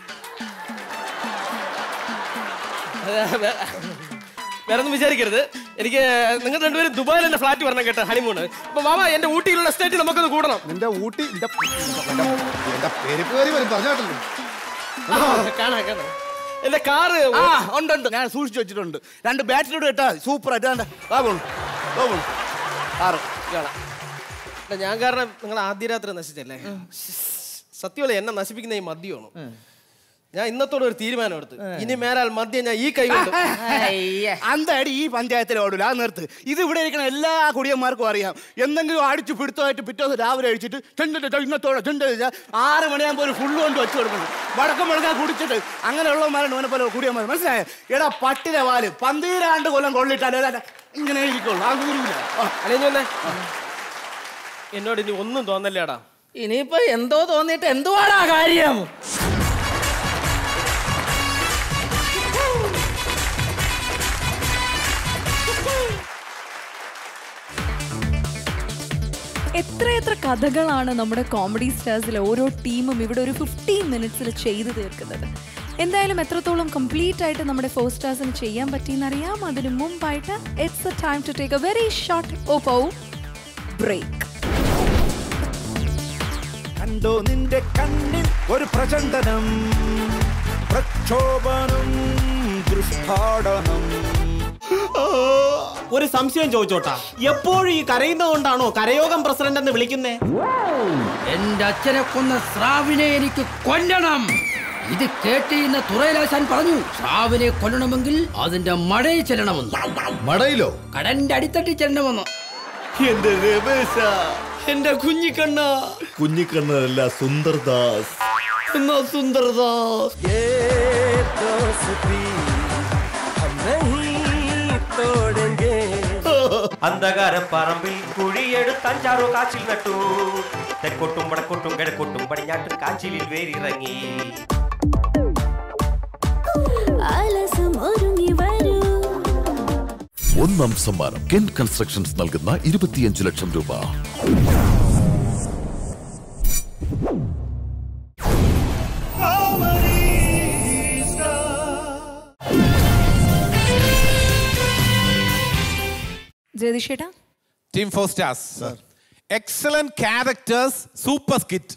വേറെ ഒന്നും വിചാരിക്കരുത് എനിക്ക് നിങ്ങൾ രണ്ടുപേരും ദുബായിൽ എന്റെ ഫ്ലാറ്റ് വരണം കേട്ടോ ഹണിമൂണ് അപ്പൊ മാമ എന്റെ ഊട്ടിയിലുള്ള എസ്റ്റേറ്റ് നമുക്കൊന്ന് കൂടണം നിന്റെ ഊട്ടി നിന്റെ എന്റെ- എന്റെ പെരുപ്പ് കയറി വരും പറഞ്ഞാട്ടല്ലോ കാണാ കാണാ എന്റെ കാറ് ആ ഉണ്ട് ഉണ്ട് ഞാൻ സൂക്ഷിച്ചു വെച്ചിട്ടുണ്ട് രണ്ട് ബാറ്ററിയോട് ഇട്ടാ സൂപ്പർ ആയിട്ട് വാ പോണു വാ പോണു ആറ് കാണാം അല്ല, ഞാൻ കാരണം നിങ്ങൾ ആദ്യ രാത്രി നശിച്ചല്ലേ സത്യമല്ല എന്നെ നശിപ്പിക്കുന്ന ഈ മദ്യമാണ് ഞാൻ ഇന്നത്തോടെ ഒരു തീരുമാനം എടുത്തു ഇനി മേലാൽ മദ്യം ഞാൻ ഈ കൈ കൊണ്ട് അന്താടി ഈ പഞ്ചായത്തിൽ ഓടൂല ആ നിർത്ത് ഇത് ഇവിടെ ഇരിക്കുന്ന എല്ലാ കുടിയന്മാർക്കും അറിയാം എന്തെങ്കിലും അടിച്ചു പിടുത്തമായിട്ട് പിറ്റേ ദിവസം രാവിലെ അഴിച്ചിട്ട് ചെണ്ടിട്ട് ഇന്നത്തോടെ ചെണ്ട് ആറ് മണിയാകുമ്പോൾ ഒരു ഫുള്ള് കൊണ്ട് വെച്ചു കൊടുക്കുന്നു വടക്കം വടക്കാൻ കുടിച്ചിട്ട് അങ്ങനെയുള്ളവന്മാരാണ് ഓനെ പോലെ കുടിയന്മാർ മനസ്സിലായോ എടാ പട്ടിലെ വാല് പന്തീരാണ്ട് കൊല്ലം കൊള്ളിട്ടാലേ ദാ ഇങ്ങനെ ഇരിക്കുള്ളൂ ആ കൂരില്ല അല്ലേ എന്നോട് ഇനി ഒന്നും തോന്നല്ലേടാ ഇനിയിപ്പോ എന്തോ തോന്നിയിട്ട് എന്തുവാടാ കാര്യം എത്രയെത്ര കഥകളാണ് നമ്മുടെ കോമഡി സ്റ്റാർസിലെ ഓരോ ടീമും ഇവിടെ ഒരു ഫിഫ്റ്റീൻ മിനിറ്റ്സിൽ ചെയ്തു തീർക്കുന്നത് എന്തായാലും എത്രത്തോളം കംപ്ലീറ്റ് ആയിട്ട് നമ്മുടെ ഫോർ സ്റ്റാർസിന് ചെയ്യാൻ പറ്റിയെന്നറിയാം അതിനു മുമ്പായിട്ട് it's a time to take a very short Oppo break കണ്ടോ നിന്റെ കണ്ണിൽ ഒരു പ്രചണ്ഡനം പ്രക്ഷോഭനം ദൃഷ്ടാടനം ഒരു സംശയം ചോദിച്ചോട്ടാ എപ്പോഴും ഈ കരയുന്നതുകൊണ്ടാണോ കരയോഗം പ്രസിഡന്റ് എന്ന് വിളിക്കുന്നേ എന്റെ അച്ഛനെ കൊന്ന സ്രാവിനെ എനിക്ക് കൊല്ലണം ഇത് കേട്ടിരുന്ന തുറയിലാശാൻ പറഞ്ഞു സ്രാവിനെ കൊല്ലണമെങ്കിൽ അതിന്റെ മടയിൽ ചെല്ലണമെന്ന് മടയിലോ കടന്റെ അടിത്തട്ടി ചെല്ലണമെന്ന് എന്റെ രമേശ എന്റെ കുഞ്ഞിക്കണ്ണ കുഞ്ഞിക്കണ്ണനല്ല സുന്ദർദാസ് എന്നാ സുന്ദർദാസ് അന്ധകാര പറമ്പിൽ കുഴിയെടുത്ത് അഞ്ചാറു കാച്ചിൽ നട്ടു തെക്കോട്ടും വടക്കോട്ടും കിഴക്കോട്ടും പടിഞ്ഞാട്ടും കാച്ചിലിൽ വേരിറങ്ങി ഒന്നാം സമ്മാനം കെൻ കൺസ്ട്രക്ഷൻസ് നൽകുന്ന ഇരുപത്തിയഞ്ച് ലക്ഷം രൂപ ജയതിഷേട്ടാ team four stars excellent characters super skit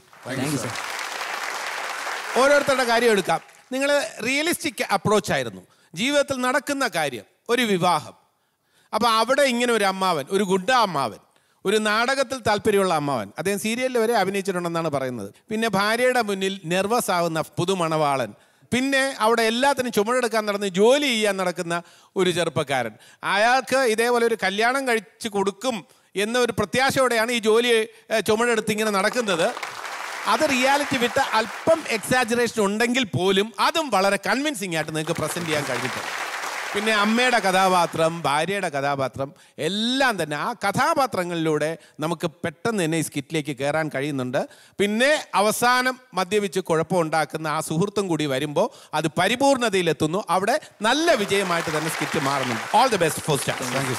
ഓരോരുത്തരുടെ കാര്യം എടുക്കാം നിങ്ങൾ റിയലിസ്റ്റിക് അപ്രോച്ച് ആയിരുന്നു ജീവിതത്തിൽ നടക്കുന്ന കാര്യം ഒരു വിവാഹം അപ്പോൾ അവിടെ ഇങ്ങനെ ഒരു അമ്മാവൻ ഒരു ഗുഡ അമ്മാവൻ ഒരു നാടകത്തിൽ താല്പര്യമുള്ള അമ്മാവൻ അദ്ദേഹം സീരിയലിൽ വരെ അഭിനയിച്ചിട്ടുണ്ടെന്നാണ് പറയുന്നത് പിന്നെ ഭാര്യയുടെ മുന്നിൽ നെർവസ് ആവുന്ന പുതുമണവാളൻ പിന്നെ അവിടെ എല്ലാത്തിനും ചുമടെടുക്കാൻ നടന്ന് ജോലി ചെയ്യാൻ നടക്കുന്ന ഒരു ചെറുപ്പക്കാരൻ അയാൾക്ക് ഇതേപോലെ ഒരു കല്യാണം കഴിച്ച് കൊടുക്കും എന്ന ഒരു പ്രത്യാശയോടെയാണ് ഈ ജോലി ഏഹ്, ചുമടെടുത്ത് ഇങ്ങനെ നടക്കുന്നത് അത് റിയാലിറ്റി വിട്ട് അല്പം എക്സാജറേഷൻ ഉണ്ടെങ്കിൽ പോലും അതും വളരെ കൺവിൻസിംഗ് ആയിട്ട് നിങ്ങൾക്ക് പ്രസന്റ് ചെയ്യാൻ കഴിഞ്ഞിട്ടുണ്ട് പിന്നെ അമ്മയുടെ കഥാപാത്രം ഭാര്യയുടെ കഥാപാത്രം എല്ലാം തന്നെ ആ കഥാപാത്രങ്ങളിലൂടെ നമുക്ക് പെട്ടെന്ന് തന്നെ ഈ സ്കിറ്റിലേക്ക് കയറാൻ കഴിയുന്നുണ്ട് പിന്നെ അവസാനം മദ്യപിച്ച് കുഴപ്പമുണ്ടാക്കുന്ന ആ സുഹൃത്തും കൂടി വരുമ്പോൾ അത് പരിപൂർണതയിലെത്തുന്നു അവിടെ നല്ല വിജയമായിട്ട് തന്നെ സ്കിറ്റ് മാറുന്നു all the best four star thank you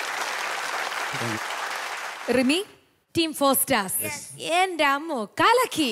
Rimi team four stars എന്റെ അമ്മോ കലക്കി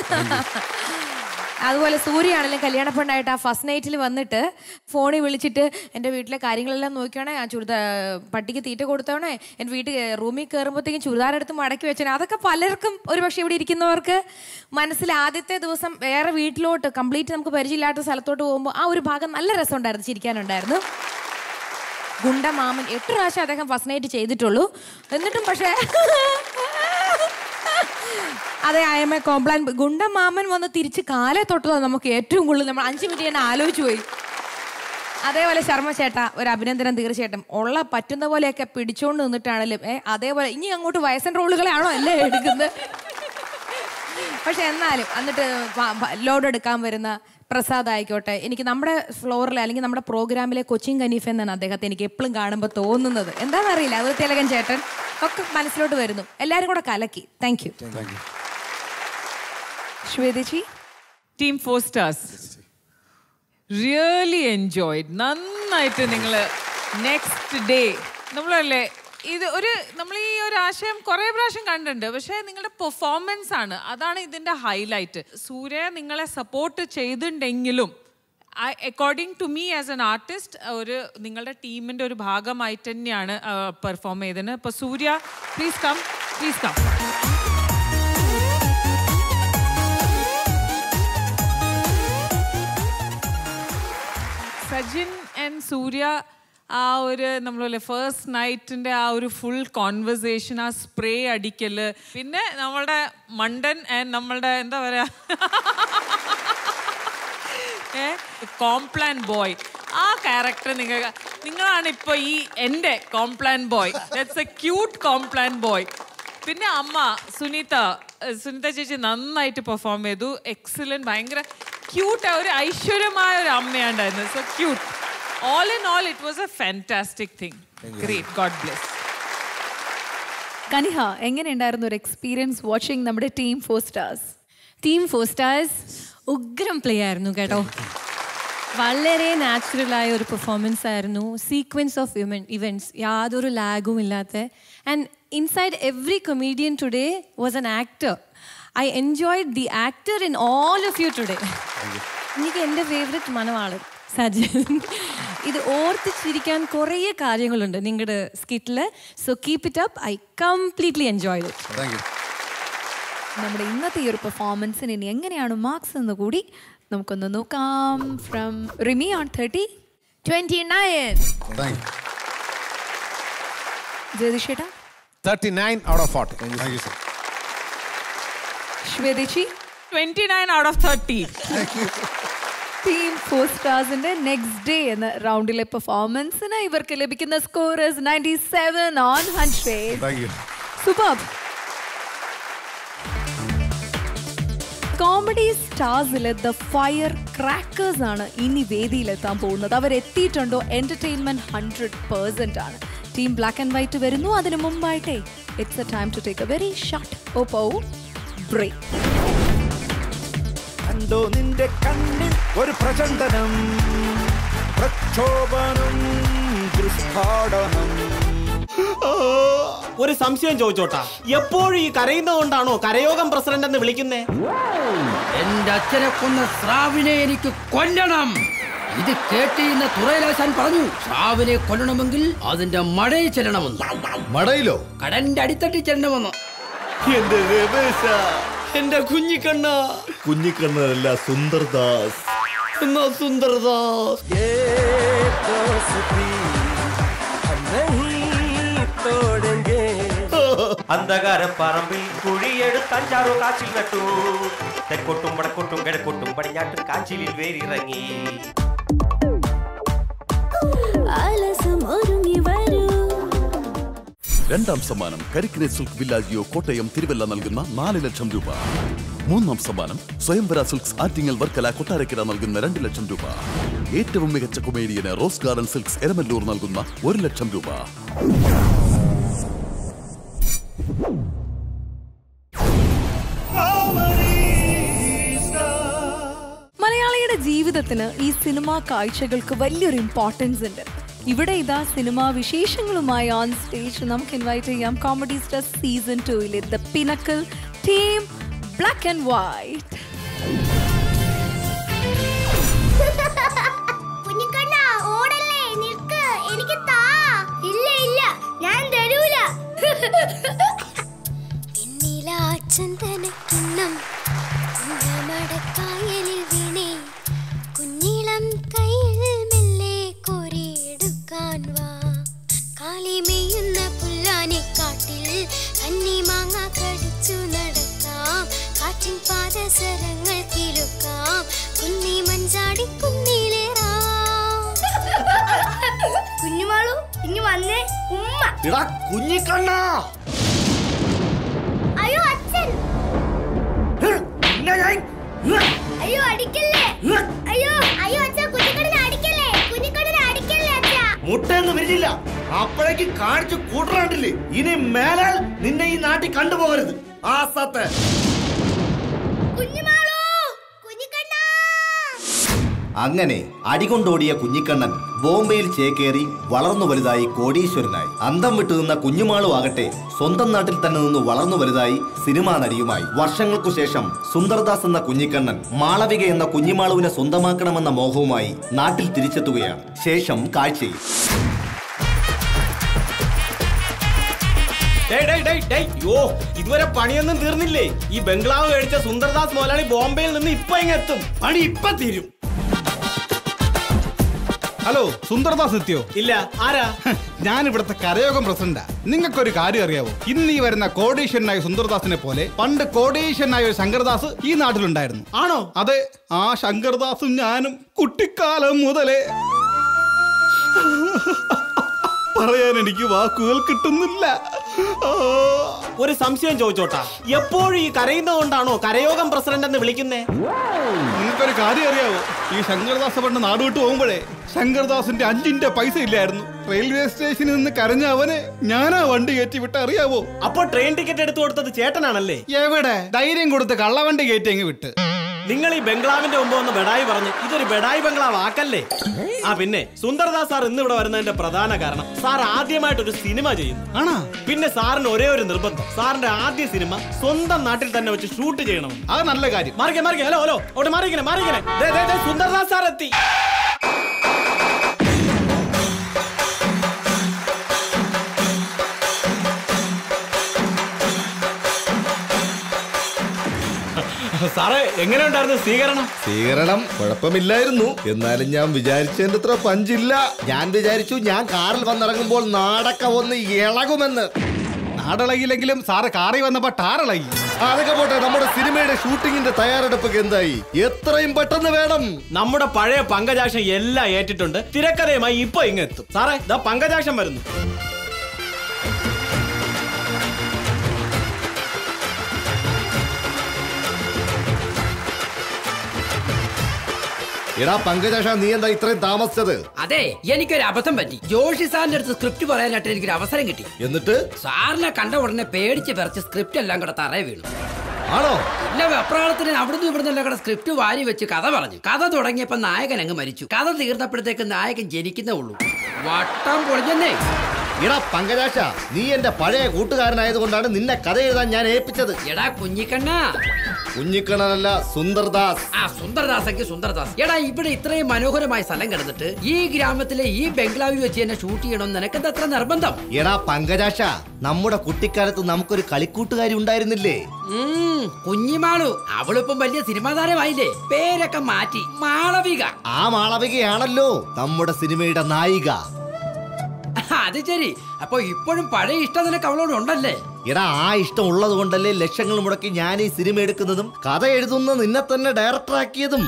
അതുപോലെ സൂര്യയാണെങ്കിലും കല്യാണ പെണ്ണായിട്ട് ആ ഫസ്റ്റ് നൈറ്റിൽ വന്നിട്ട് ഫോണിൽ വിളിച്ചിട്ട് എൻ്റെ വീട്ടിലെ കാര്യങ്ങളെല്ലാം നോക്കിയാണേ ആ ചുരിദാർ പട്ടിക്ക് തീറ്റ കൊടുത്തോണേ എൻ്റെ വീട്ടിൽ റൂമിൽ കയറുമ്പോഴത്തേക്കും ചുരിദാർ എടുത്ത് മടക്കി വെച്ചാൽ അതൊക്കെ പലർക്കും ഒരു പക്ഷേ ഇവിടെ ഇരിക്കുന്നവർക്ക് മനസ്സിൽ ആദ്യത്തെ ദിവസം വേറെ വീട്ടിലോട്ട് കംപ്ലീറ്റ് നമുക്ക് പരിചയമില്ലാത്ത സ്ഥലത്തോട്ട് പോകുമ്പോൾ ആ ഒരു ഭാഗം നല്ല രസമുണ്ടായിരുന്നു ചിരിക്കാനുണ്ടായിരുന്നു ഗുണ്ട മാമൻ എട്ട് പ്രാവശ്യം അദ്ദേഹം ഫസ്റ്റ് നൈറ്റ് ചെയ്തിട്ടുള്ളൂ എന്നിട്ടും പക്ഷേ അതെ ഐ എം എ കോംപ്ലാൻ ഗുണ്ട മാമൻ വന്ന് തിരിച്ച് കാലെ തൊട്ടതാണ് നമുക്ക് ഏറ്റവും കൂടുതൽ നമ്മൾ അഞ്ച് മിനിറ്റ് ഞാൻ ആലോചിച്ചു പോയി അതേപോലെ ശർമ്മ ചേട്ട ഒരു അഭിനന്ദനം തീർച്ചയായിട്ടും ഉള്ള പറ്റുന്ന പോലെയൊക്കെ പിടിച്ചോണ്ട് നിന്നിട്ടാണല്ലോ ഏ അതേപോലെ ഇനി അങ്ങോട്ട് വയസ്സൻ റോളുകളാണോ അല്ലേ എടുക്കുന്നത് പക്ഷെ എന്നാലും എന്നിട്ട് ലോഡ് എടുക്കാൻ വരുന്ന പ്രസാദ് ആയിക്കോട്ടെ എനിക്ക് നമ്മുടെ ഫ്ലോറിൽ അല്ലെങ്കിൽ നമ്മുടെ പ്രോഗ്രാമിലെ കൊച്ചിൻ കനീഫ് എന്നാണ് അദ്ദേഹത്തെ എനിക്ക് എപ്പോഴും കാണുമ്പോൾ തോന്നുന്നത് എന്താണെന്നറിയില്ല അത് തിലകൻ ചേട്ടൻ ഒക്കെ മനസ്സിലോട്ട് വരുന്നു എല്ലാവരും കൂടെ കലക്കി thank you Shwetaji team four stars really enjoyed നന്നായിട്ട് നിങ്ങൾ നെക്സ്റ്റ് ഡേ നമ്മളല്ലേ ഇത് ഒരു നമ്മൾ ഈ ഒരു ആശയം കുറേ പ്രാവശ്യം കണ്ടിട്ടുണ്ട് പക്ഷേ നിങ്ങളുടെ പെർഫോമൻസ് ആണ് അതാണ് ഇതിൻ്റെ ഹൈലൈറ്റ് സൂര്യ നിങ്ങളെ സപ്പോർട്ട് ചെയ്തിട്ടുണ്ടെങ്കിലും according to me as an artist ഒരു നിങ്ങളുടെ ടീമിൻ്റെ ഒരു ഭാഗമായിട്ട് തന്നെയാണ് പെർഫോം ചെയ്തത് ഇപ്പോൾ Surya please come please come Sajin and Surya ആ ഒരു നമ്മളല്ലേ ഫസ്റ്റ് നൈറ്റിന്റെ ആ ഒരു ഫുൾ കോൺവെർസേഷൻ ആ സ്പ്രേ അടിക്കല് പിന്നെ നമ്മളുടെ മണ്ടൻ ആൻഡ് നമ്മളുടെ എന്താ പറയാ ഏ കോംപ്ലാൻ ബോയ് ആ ക്യാരക്ടർ നിങ്ങൾ നിങ്ങളാണ് ഇപ്പൊ ഈ എൻ്റെ Complan boy that's a cute Complan boy പിന്നെ അമ്മ സുനീത ഏഹ് സുനീത ചേച്ചി നന്നായിട്ട് പെർഫോം ചെയ്തു എക്സലന്റ് ഭയങ്കര ക്യൂട്ട് ഒരു ഐശ്വര്യമായ ഒരു അമ്മയുണ്ടായിരുന്നു so cute all in all it was a fantastic thing great God bless Kaniha എങ്ങനെയുണ്ടായിരുന്നു ഒരു എക്സ്പീരിയൻസ് വാച്ചിങ് നമ്മുടെ team four stars team four stars ഉഗ്രം പ്ലേ ആയിരുന്നു കേട്ടോ വളരെ നാച്ചുറൽ ആയ ഒരു പെർഫോമൻസ് ആയിരുന്നു സീക്വൻസ് ഓഫ് ഇവൻറ്റ്സ് യാതൊരു ലാഗും ഇല്ലാത്ത and inside every comedian today was an actor I enjoyed the actor in all of you today എനിക്ക് എൻ്റെ ഫേവററ്റ് മനവാളൻ സജൻ ഇത് ഓർത്ത് ചിരിക്കാൻ കുറേ കാര്യങ്ങളുണ്ട് നിങ്ങളുടെ സ്കിറ്റിൽ so keep it up I completely enjoy it നമ്മുടെ ഇന്നത്തെ ഈ ഒരു പെർഫോമൻസിന് ഇനി എങ്ങനെയാണ് മാർക്സ് എന്ന് കൂടി നമുക്കൊന്ന് നോക്കാം from Rimi on thirty twenty nine ജയതിഷേട്ടാ thirty nine out of forty thank you sir ശ്വേതേച്ചി twenty nine out of thirty team four സ്റ്റാർസിന്റെ നെക്സ്റ്റ് ഡേ എന്ന റൗണ്ടിലെ പെർഫോമൻസിന് ഇവർക്ക് ലഭിക്കുന്ന scorers ninety seven on hundred thank you super comedy സ്റ്റാർസിലെ the fire crackers ആണ് ഇനി വേദിയിലെത്താൻ പോകുന്നത് അവരെത്തിയിട്ടുണ്ടോ എന്റർടൈൻമെന്റ് ഹൺഡ്രഡ് പേഴ്സെന്റ് ആണ് ടീം ബ്ലാക്ക് ആൻഡ് വൈറ്റ് വരുന്നു അതിന് മുമ്പായിട്ടേ it's a time to take a very short Oppo break കണ്ടോ നിന്റെ കണ്ണിൽ ഒരു പ്രചണ്ഡനം പ്രക്ഷോഭനം ദുസ്ഫാടനം ഒരു സംശയം ചോദിച്ചോട്ടാ എപ്പോഴും ഈ കരയുന്നതുകൊണ്ടാണോ കരയോഗം പ്രസിഡന്റ് എന്ന് വിളിക്കുന്നേ എന്റെ അച്ഛനെ കൊന്ന സ്രാവിനെ എനിക്ക് കൊല്ലണം ഇത് കേട്ടിരുന്ന തുറയിലാശാൻ പറഞ്ഞു സ്രാവിനെ കൊല്ലണമെങ്കിൽ അതിന്റെ മടയിൽ ചെല്ലണമെന്ന് മടയിലോ കടന്റെ അടിത്തട്ടി ചെല്ലണമെന്ന് എന്റെ രമേശ എന്റെ കുഞ്ഞിക്കണ്ണ കുഞ്ഞിക്കണ്ണല്ല സുന്ദർദാസ് എന്നാ സുന്ദർദാസ് അന്ധകാര പറമ്പിൽ കുഴിയെടുത്ത് അഞ്ചാറു കാച്ചിൽ നട്ടു തെക്കോട്ടും വടക്കോട്ടും കിഴക്കോട്ടും പടിഞ്ഞാട്ടും കാച്ചിലിൽ വേരിറങ്ങി രണ്ടാം സമ്മാനം കരിക്കിനെ സിൽക്ക് വില്ലാജിയോ കോട്ടയം തിരുവല്ല നൽകുന്ന നാല് ലക്ഷം രൂപ മൂന്നാം സമ്മാനം സ്വയംവര സിൽക്സ് ആറ്റിങ്ങൽ വർക്കല കൊട്ടാരക്കര നൽകുന്ന രണ്ട് ലക്ഷം രൂപ ഏറ്റവും മികച്ച കൊമേഡിയന് റോസ് ഗാർഡൻ സിൽക്സ് എരമല്ലൂർ നൽകുന്ന ഒരു ലക്ഷം രൂപ മലയാളിയുടെ ജീവിതത്തിന് ഈ സിനിമാ കാഴ്ചകൾക്ക് വലിയൊരു ഇമ്പോർട്ടൻസ് ഉണ്ട് ഇവിടെ ഇതാ സിനിമാ വിശേഷങ്ങളുമായി ഓൺ സ്റ്റേജ് നമുക്ക് ഇൻവൈറ്റ് ചെയ്യാം കോമഡി സ്റ്റാർ സീസൺ ടൂയിലെ the pinnacle team black and white കുഞ്ഞിക്കണ്ണ ഓടല്ലേ നിൽക്ക് എനിക്ക് താ ഇല്ല ഇല്ല ഞാൻ തരൂല പിന്നില ചന്ദനക്കിണ്ണം മടക്കായലിൽ വീണേ കുഞ്ഞിളം കയ്യിൽ മെല്ലെ കോരിയെടുക്കാൻ വാ കാലിമെയ്യുന്ന പുല്ലാനെ കാട്ടിൽ കന്നി മാങ്ങ കടിച്ചു നടക്കാം കാറ്റിൻ പാദസരങ്ങൾ കിലുക്കാം കുന്നി മഞ്ചാടി കുന്നിലേറാം കുഞ്ഞുമാളു ഇനി വന്നേ ഉമ്മ എടാ കുഞ്ഞിക്കണ്ണ അയ്യോ അച്ഛൻ അയ്യോ അടിക്കല്ലേ അയ്യോ അയ്യോ അച്ഛാ കുഞ്ഞിക്കണ്ണനെ അടിക്കല്ലേ കുഞ്ഞിക്കണ്ണനെ അടിക്കല്ലേ അച്ഛാ മുട്ടയൊന്നും വിരിഞ്ഞില്ല അപ്പോഴേക്ക് കാണിച്ചു കൂട്ടറാണ്ടില്ലേ ഇനി മേലാൽ നിന്നെ ഈ നാട്ടിൽ കണ്ടുപോകരുത് ആ സത്ത് കുഞ്ഞുമാളു കുഞ്ഞിക്കണ്ണ അങ്ങനെ അടികൊണ്ടോടിയ കുഞ്ഞിക്കണ്ണൻ ബോംബെയിൽ ചേക്കേറി വളർന്നു വലുതായി കോടീശ്വരനായി അന്തം വിട്ടു നിന്ന കുഞ്ഞുമാളു ആകട്ടെ സ്വന്തം നാട്ടിൽ തന്നെ നിന്ന് വളർന്നു വലുതായി സിനിമാ നടിയുമായി വർഷങ്ങൾക്കു ശേഷം സുന്ദർദാസ് എന്ന കുഞ്ഞിക്കണ്ണൻ മാളവിക എന്ന കുഞ്ഞിമാളുവിനെ സ്വന്തമാക്കണമെന്ന മോഹവുമായി നാട്ടിൽ തിരിച്ചെത്തുകയാണ് ശേഷം കാഴ്ചയിൽ ഡേയ് ഡേയ് ഡേയ് ഡേയ് യോ ഇതുവരെ പണിയൊന്നും തീർന്നില്ലേ ഈ ബംഗ്ലാവ് മേടിച്ച സുന്ദർദാസ് മോലാളി ബോംബെയിൽ നിന്ന് ഇപ്പൊ ഇങ്ങെത്തും പണി ഇപ്പൊ തീരും ഹലോ സുന്ദർദാസ് എത്തിയോ ഇല്ല ആരാ ഞാൻ ഇവിടുത്തെ കരയോഗം പ്രസിഡന്റാ നിങ്ങൾക്കൊരു കാര്യം അറിയാവോ ഇന്ന് ഈ വരുന്ന കോടീശ്വരനായ സുന്ദർദാസിനെ പോലെ പണ്ട് കോടീശ്വരനായ ഒരു ശങ്കർദാസ് ഈ നാട്ടിലുണ്ടായിരുന്നു ആണോ അതെ ആ ശങ്കർദാസും ഞാനും കുട്ടിക്കാലം മുതലേ പറയാൻ എനിക്ക് വാക്കുകൾ കിട്ടുന്നില്ല ആ. ഒരു സംശയം ചോദിച്ചോട്ടാ എപ്പോഴും ഈ കരയുന്നതുകൊണ്ടാണോ കരയോഗം പ്രസിഡന്റ് എന്ന് വിളിക്കുന്നേ നിങ്ങൾക്കൊരു കാര്യം അറിയാവോ ഈ ശങ്കർദാസ് പണ്ട് നാട് വിട്ട് പോകുമ്പോഴേ ശങ്കർദാസിന്റെ അഞ്ചിന്റെ പൈസ ഇല്ലായിരുന്നു റെയിൽവേ സ്റ്റേഷനിൽ നിന്ന് കരഞ്ഞ അവനെ ഞാനാ വണ്ടി കയറ്റി വിട്ട് അറിയാവോ അപ്പൊ ട്രെയിൻ ടിക്കറ്റ് എടുത്തു കൊടുത്തത് ചേട്ടനാണല്ലേ എവിടെ ധൈര്യം കൊടുത്ത് കള്ളവണ്ടി കയറ്റി അങ്ങ് വിട്ട് നിങ്ങൾ ഈ ബംഗ്ലാവിന്റെ മുമ്പ് വന്ന് ബെഡായി പറഞ്ഞ് ഇതൊരു ബെഡായി ബംഗ്ലാവ് ആക്കല്ലേ ആ പിന്നെ സുന്ദർദാസ് സാർ ഇന്ന് ഇവിടെ വരുന്നതിന്റെ പ്രധാന കാരണം സാർ ആദ്യമായിട്ട് ഒരു സിനിമ ചെയ്യുന്നു ആണോ പിന്നെ സാറിന് ഒരേ ഒരു നിർബന്ധം സാറിന്റെ ആദ്യ സിനിമ സ്വന്തം നാട്ടിൽ തന്നെ വെച്ച് ഷൂട്ട് ചെയ്യണം അത് നല്ല കാര്യം മാറിക്കെ മാറിക്കെ ഹലോ ഹലോ അവിടെ മാറിക്കണേ മാറിക്കണേ ദേ, ദേ, ദേ, സുന്ദർദാസ് സാർ എത്തി സാറേ എങ്ങനെയുണ്ടായിരുന്നു സ്വീകരണം സ്വീകരണം കുഴപ്പമില്ലായിരുന്നു എന്നാലും ഞാൻ വിചാരിച്ചതിന്റെ അത്ര പഞ്ചില്ല ഞാൻ വിചാരിച്ചു ഞാൻ കാറിൽ വന്നിറങ്ങുമ്പോൾ നാടക്ക ഒന്ന് ഇളകുമെന്ന് നാടിളകിയില്ലെങ്കിലും സാറ് കാറി വന്നപ്പോ ടാറിളകി അതൊക്കെ പോട്ടെ നമ്മുടെ സിനിമയുടെ ഷൂട്ടിങ്ങിന്റെ തയ്യാറെടുപ്പൊക്കെ എന്തായി എത്രയും പെട്ടെന്ന് വേണം നമ്മുടെ പഴയ പങ്കജാക്ഷൻ എല്ലാം ഏറ്റിട്ടുണ്ട് തിരക്കഥയുമായി ഇപ്പൊ ഇങ്ങെത്തും സാറേ ഇതാ പങ്കജാക്ഷൻ വരുന്നു എടാ പങ്കജാഷ നീ എന്താ ഇത്രയും താമസിച്ചത് അതെ എനിക്കൊരു അബദ്ധം പറ്റി ജോഷി സാറിന്റെ അടുത്ത് സ്ക്രിപ്റ്റ് പറയാനായിട്ട് എനിക്കൊരു അവസരം കിട്ടി എന്നിട്ട് സാറിനെ കണ്ട ഉടനെ പേടിച്ച് പറിച്ച് സ്ക്രിപ്റ്റ് എല്ലാം കൂടെ തറയെ വീണു ആണോ ഇല്ല വെപ്രാളത്തിന് അവിടുന്ന് ഇവിടുന്ന് എല്ലാം കൂടെ സ്ക്രിപ്റ്റ് വാരി വെച്ച് കഥ പറഞ്ഞു കഥ തുടങ്ങിയപ്പോ നായകൻ അങ്ങ് മരിച്ചു കഥ തീർന്നപ്പോഴത്തേക്ക് നായകൻ ജനിക്കുന്നേ ഉള്ളൂ വട്ടം പൊളിഞ്ഞെന്നേ എടാ പങ്കജാഷ നീ എന്റെ പഴയ കൂട്ടുകാരനായതുകൊണ്ടാണ് നിന്നെ കഥ എഴുതാൻ ഞാൻ ഏൽപ്പിച്ചത് എടാ കുഞ്ഞിക്കണ്ണ കുഞ്ഞിക്കണ്ണനല്ല സുന്ദർദാസ് ആ സുന്ദർദാസെങ്കിൽ സുന്ദർദാസ് എടാ ഇവിടെ ഇത്രയും മനോഹരമായ സ്ഥലം കിടന്നിട്ട് ഈ ഗ്രാമത്തിലെ ഈ ബംഗ്ലാവിൽ വെച്ച് തന്നെ ഷൂട്ട് ചെയ്യണമെന്ന് നിനക്കെന്താ അത്ര നിർബന്ധം എടാ പങ്കജാഷ നമ്മുടെ കുട്ടിക്കാലത്ത് നമുക്കൊരു കളിക്കൂട്ടുകാരി ഉണ്ടായിരുന്നില്ലേ ഉം, കുഞ്ഞിമാളു അവളിപ്പം വലിയ സിനിമാ താരമായില്ലേ പേരൊക്കെ മാറ്റി മാളവിക ആ മാളവികയാണല്ലോ നമ്മുടെ സിനിമയുടെ നായിക അത് ശരി അപ്പൊ ഇപ്പോഴും പഴയ ഇഷ്ടം നിനക്ക് അവളോട് ഉണ്ടല്ലേ എടാ ആ ഇഷ്ടം ഉള്ളത് കൊണ്ടല്ലേ ലക്ഷങ്ങൾ മുടക്കി ഞാൻ ഈ സിനിമ എടുക്കുന്നതും കഥ എഴുതുന്ന നിന്നെ തന്നെ ഡയറക്ടറാക്കിയതും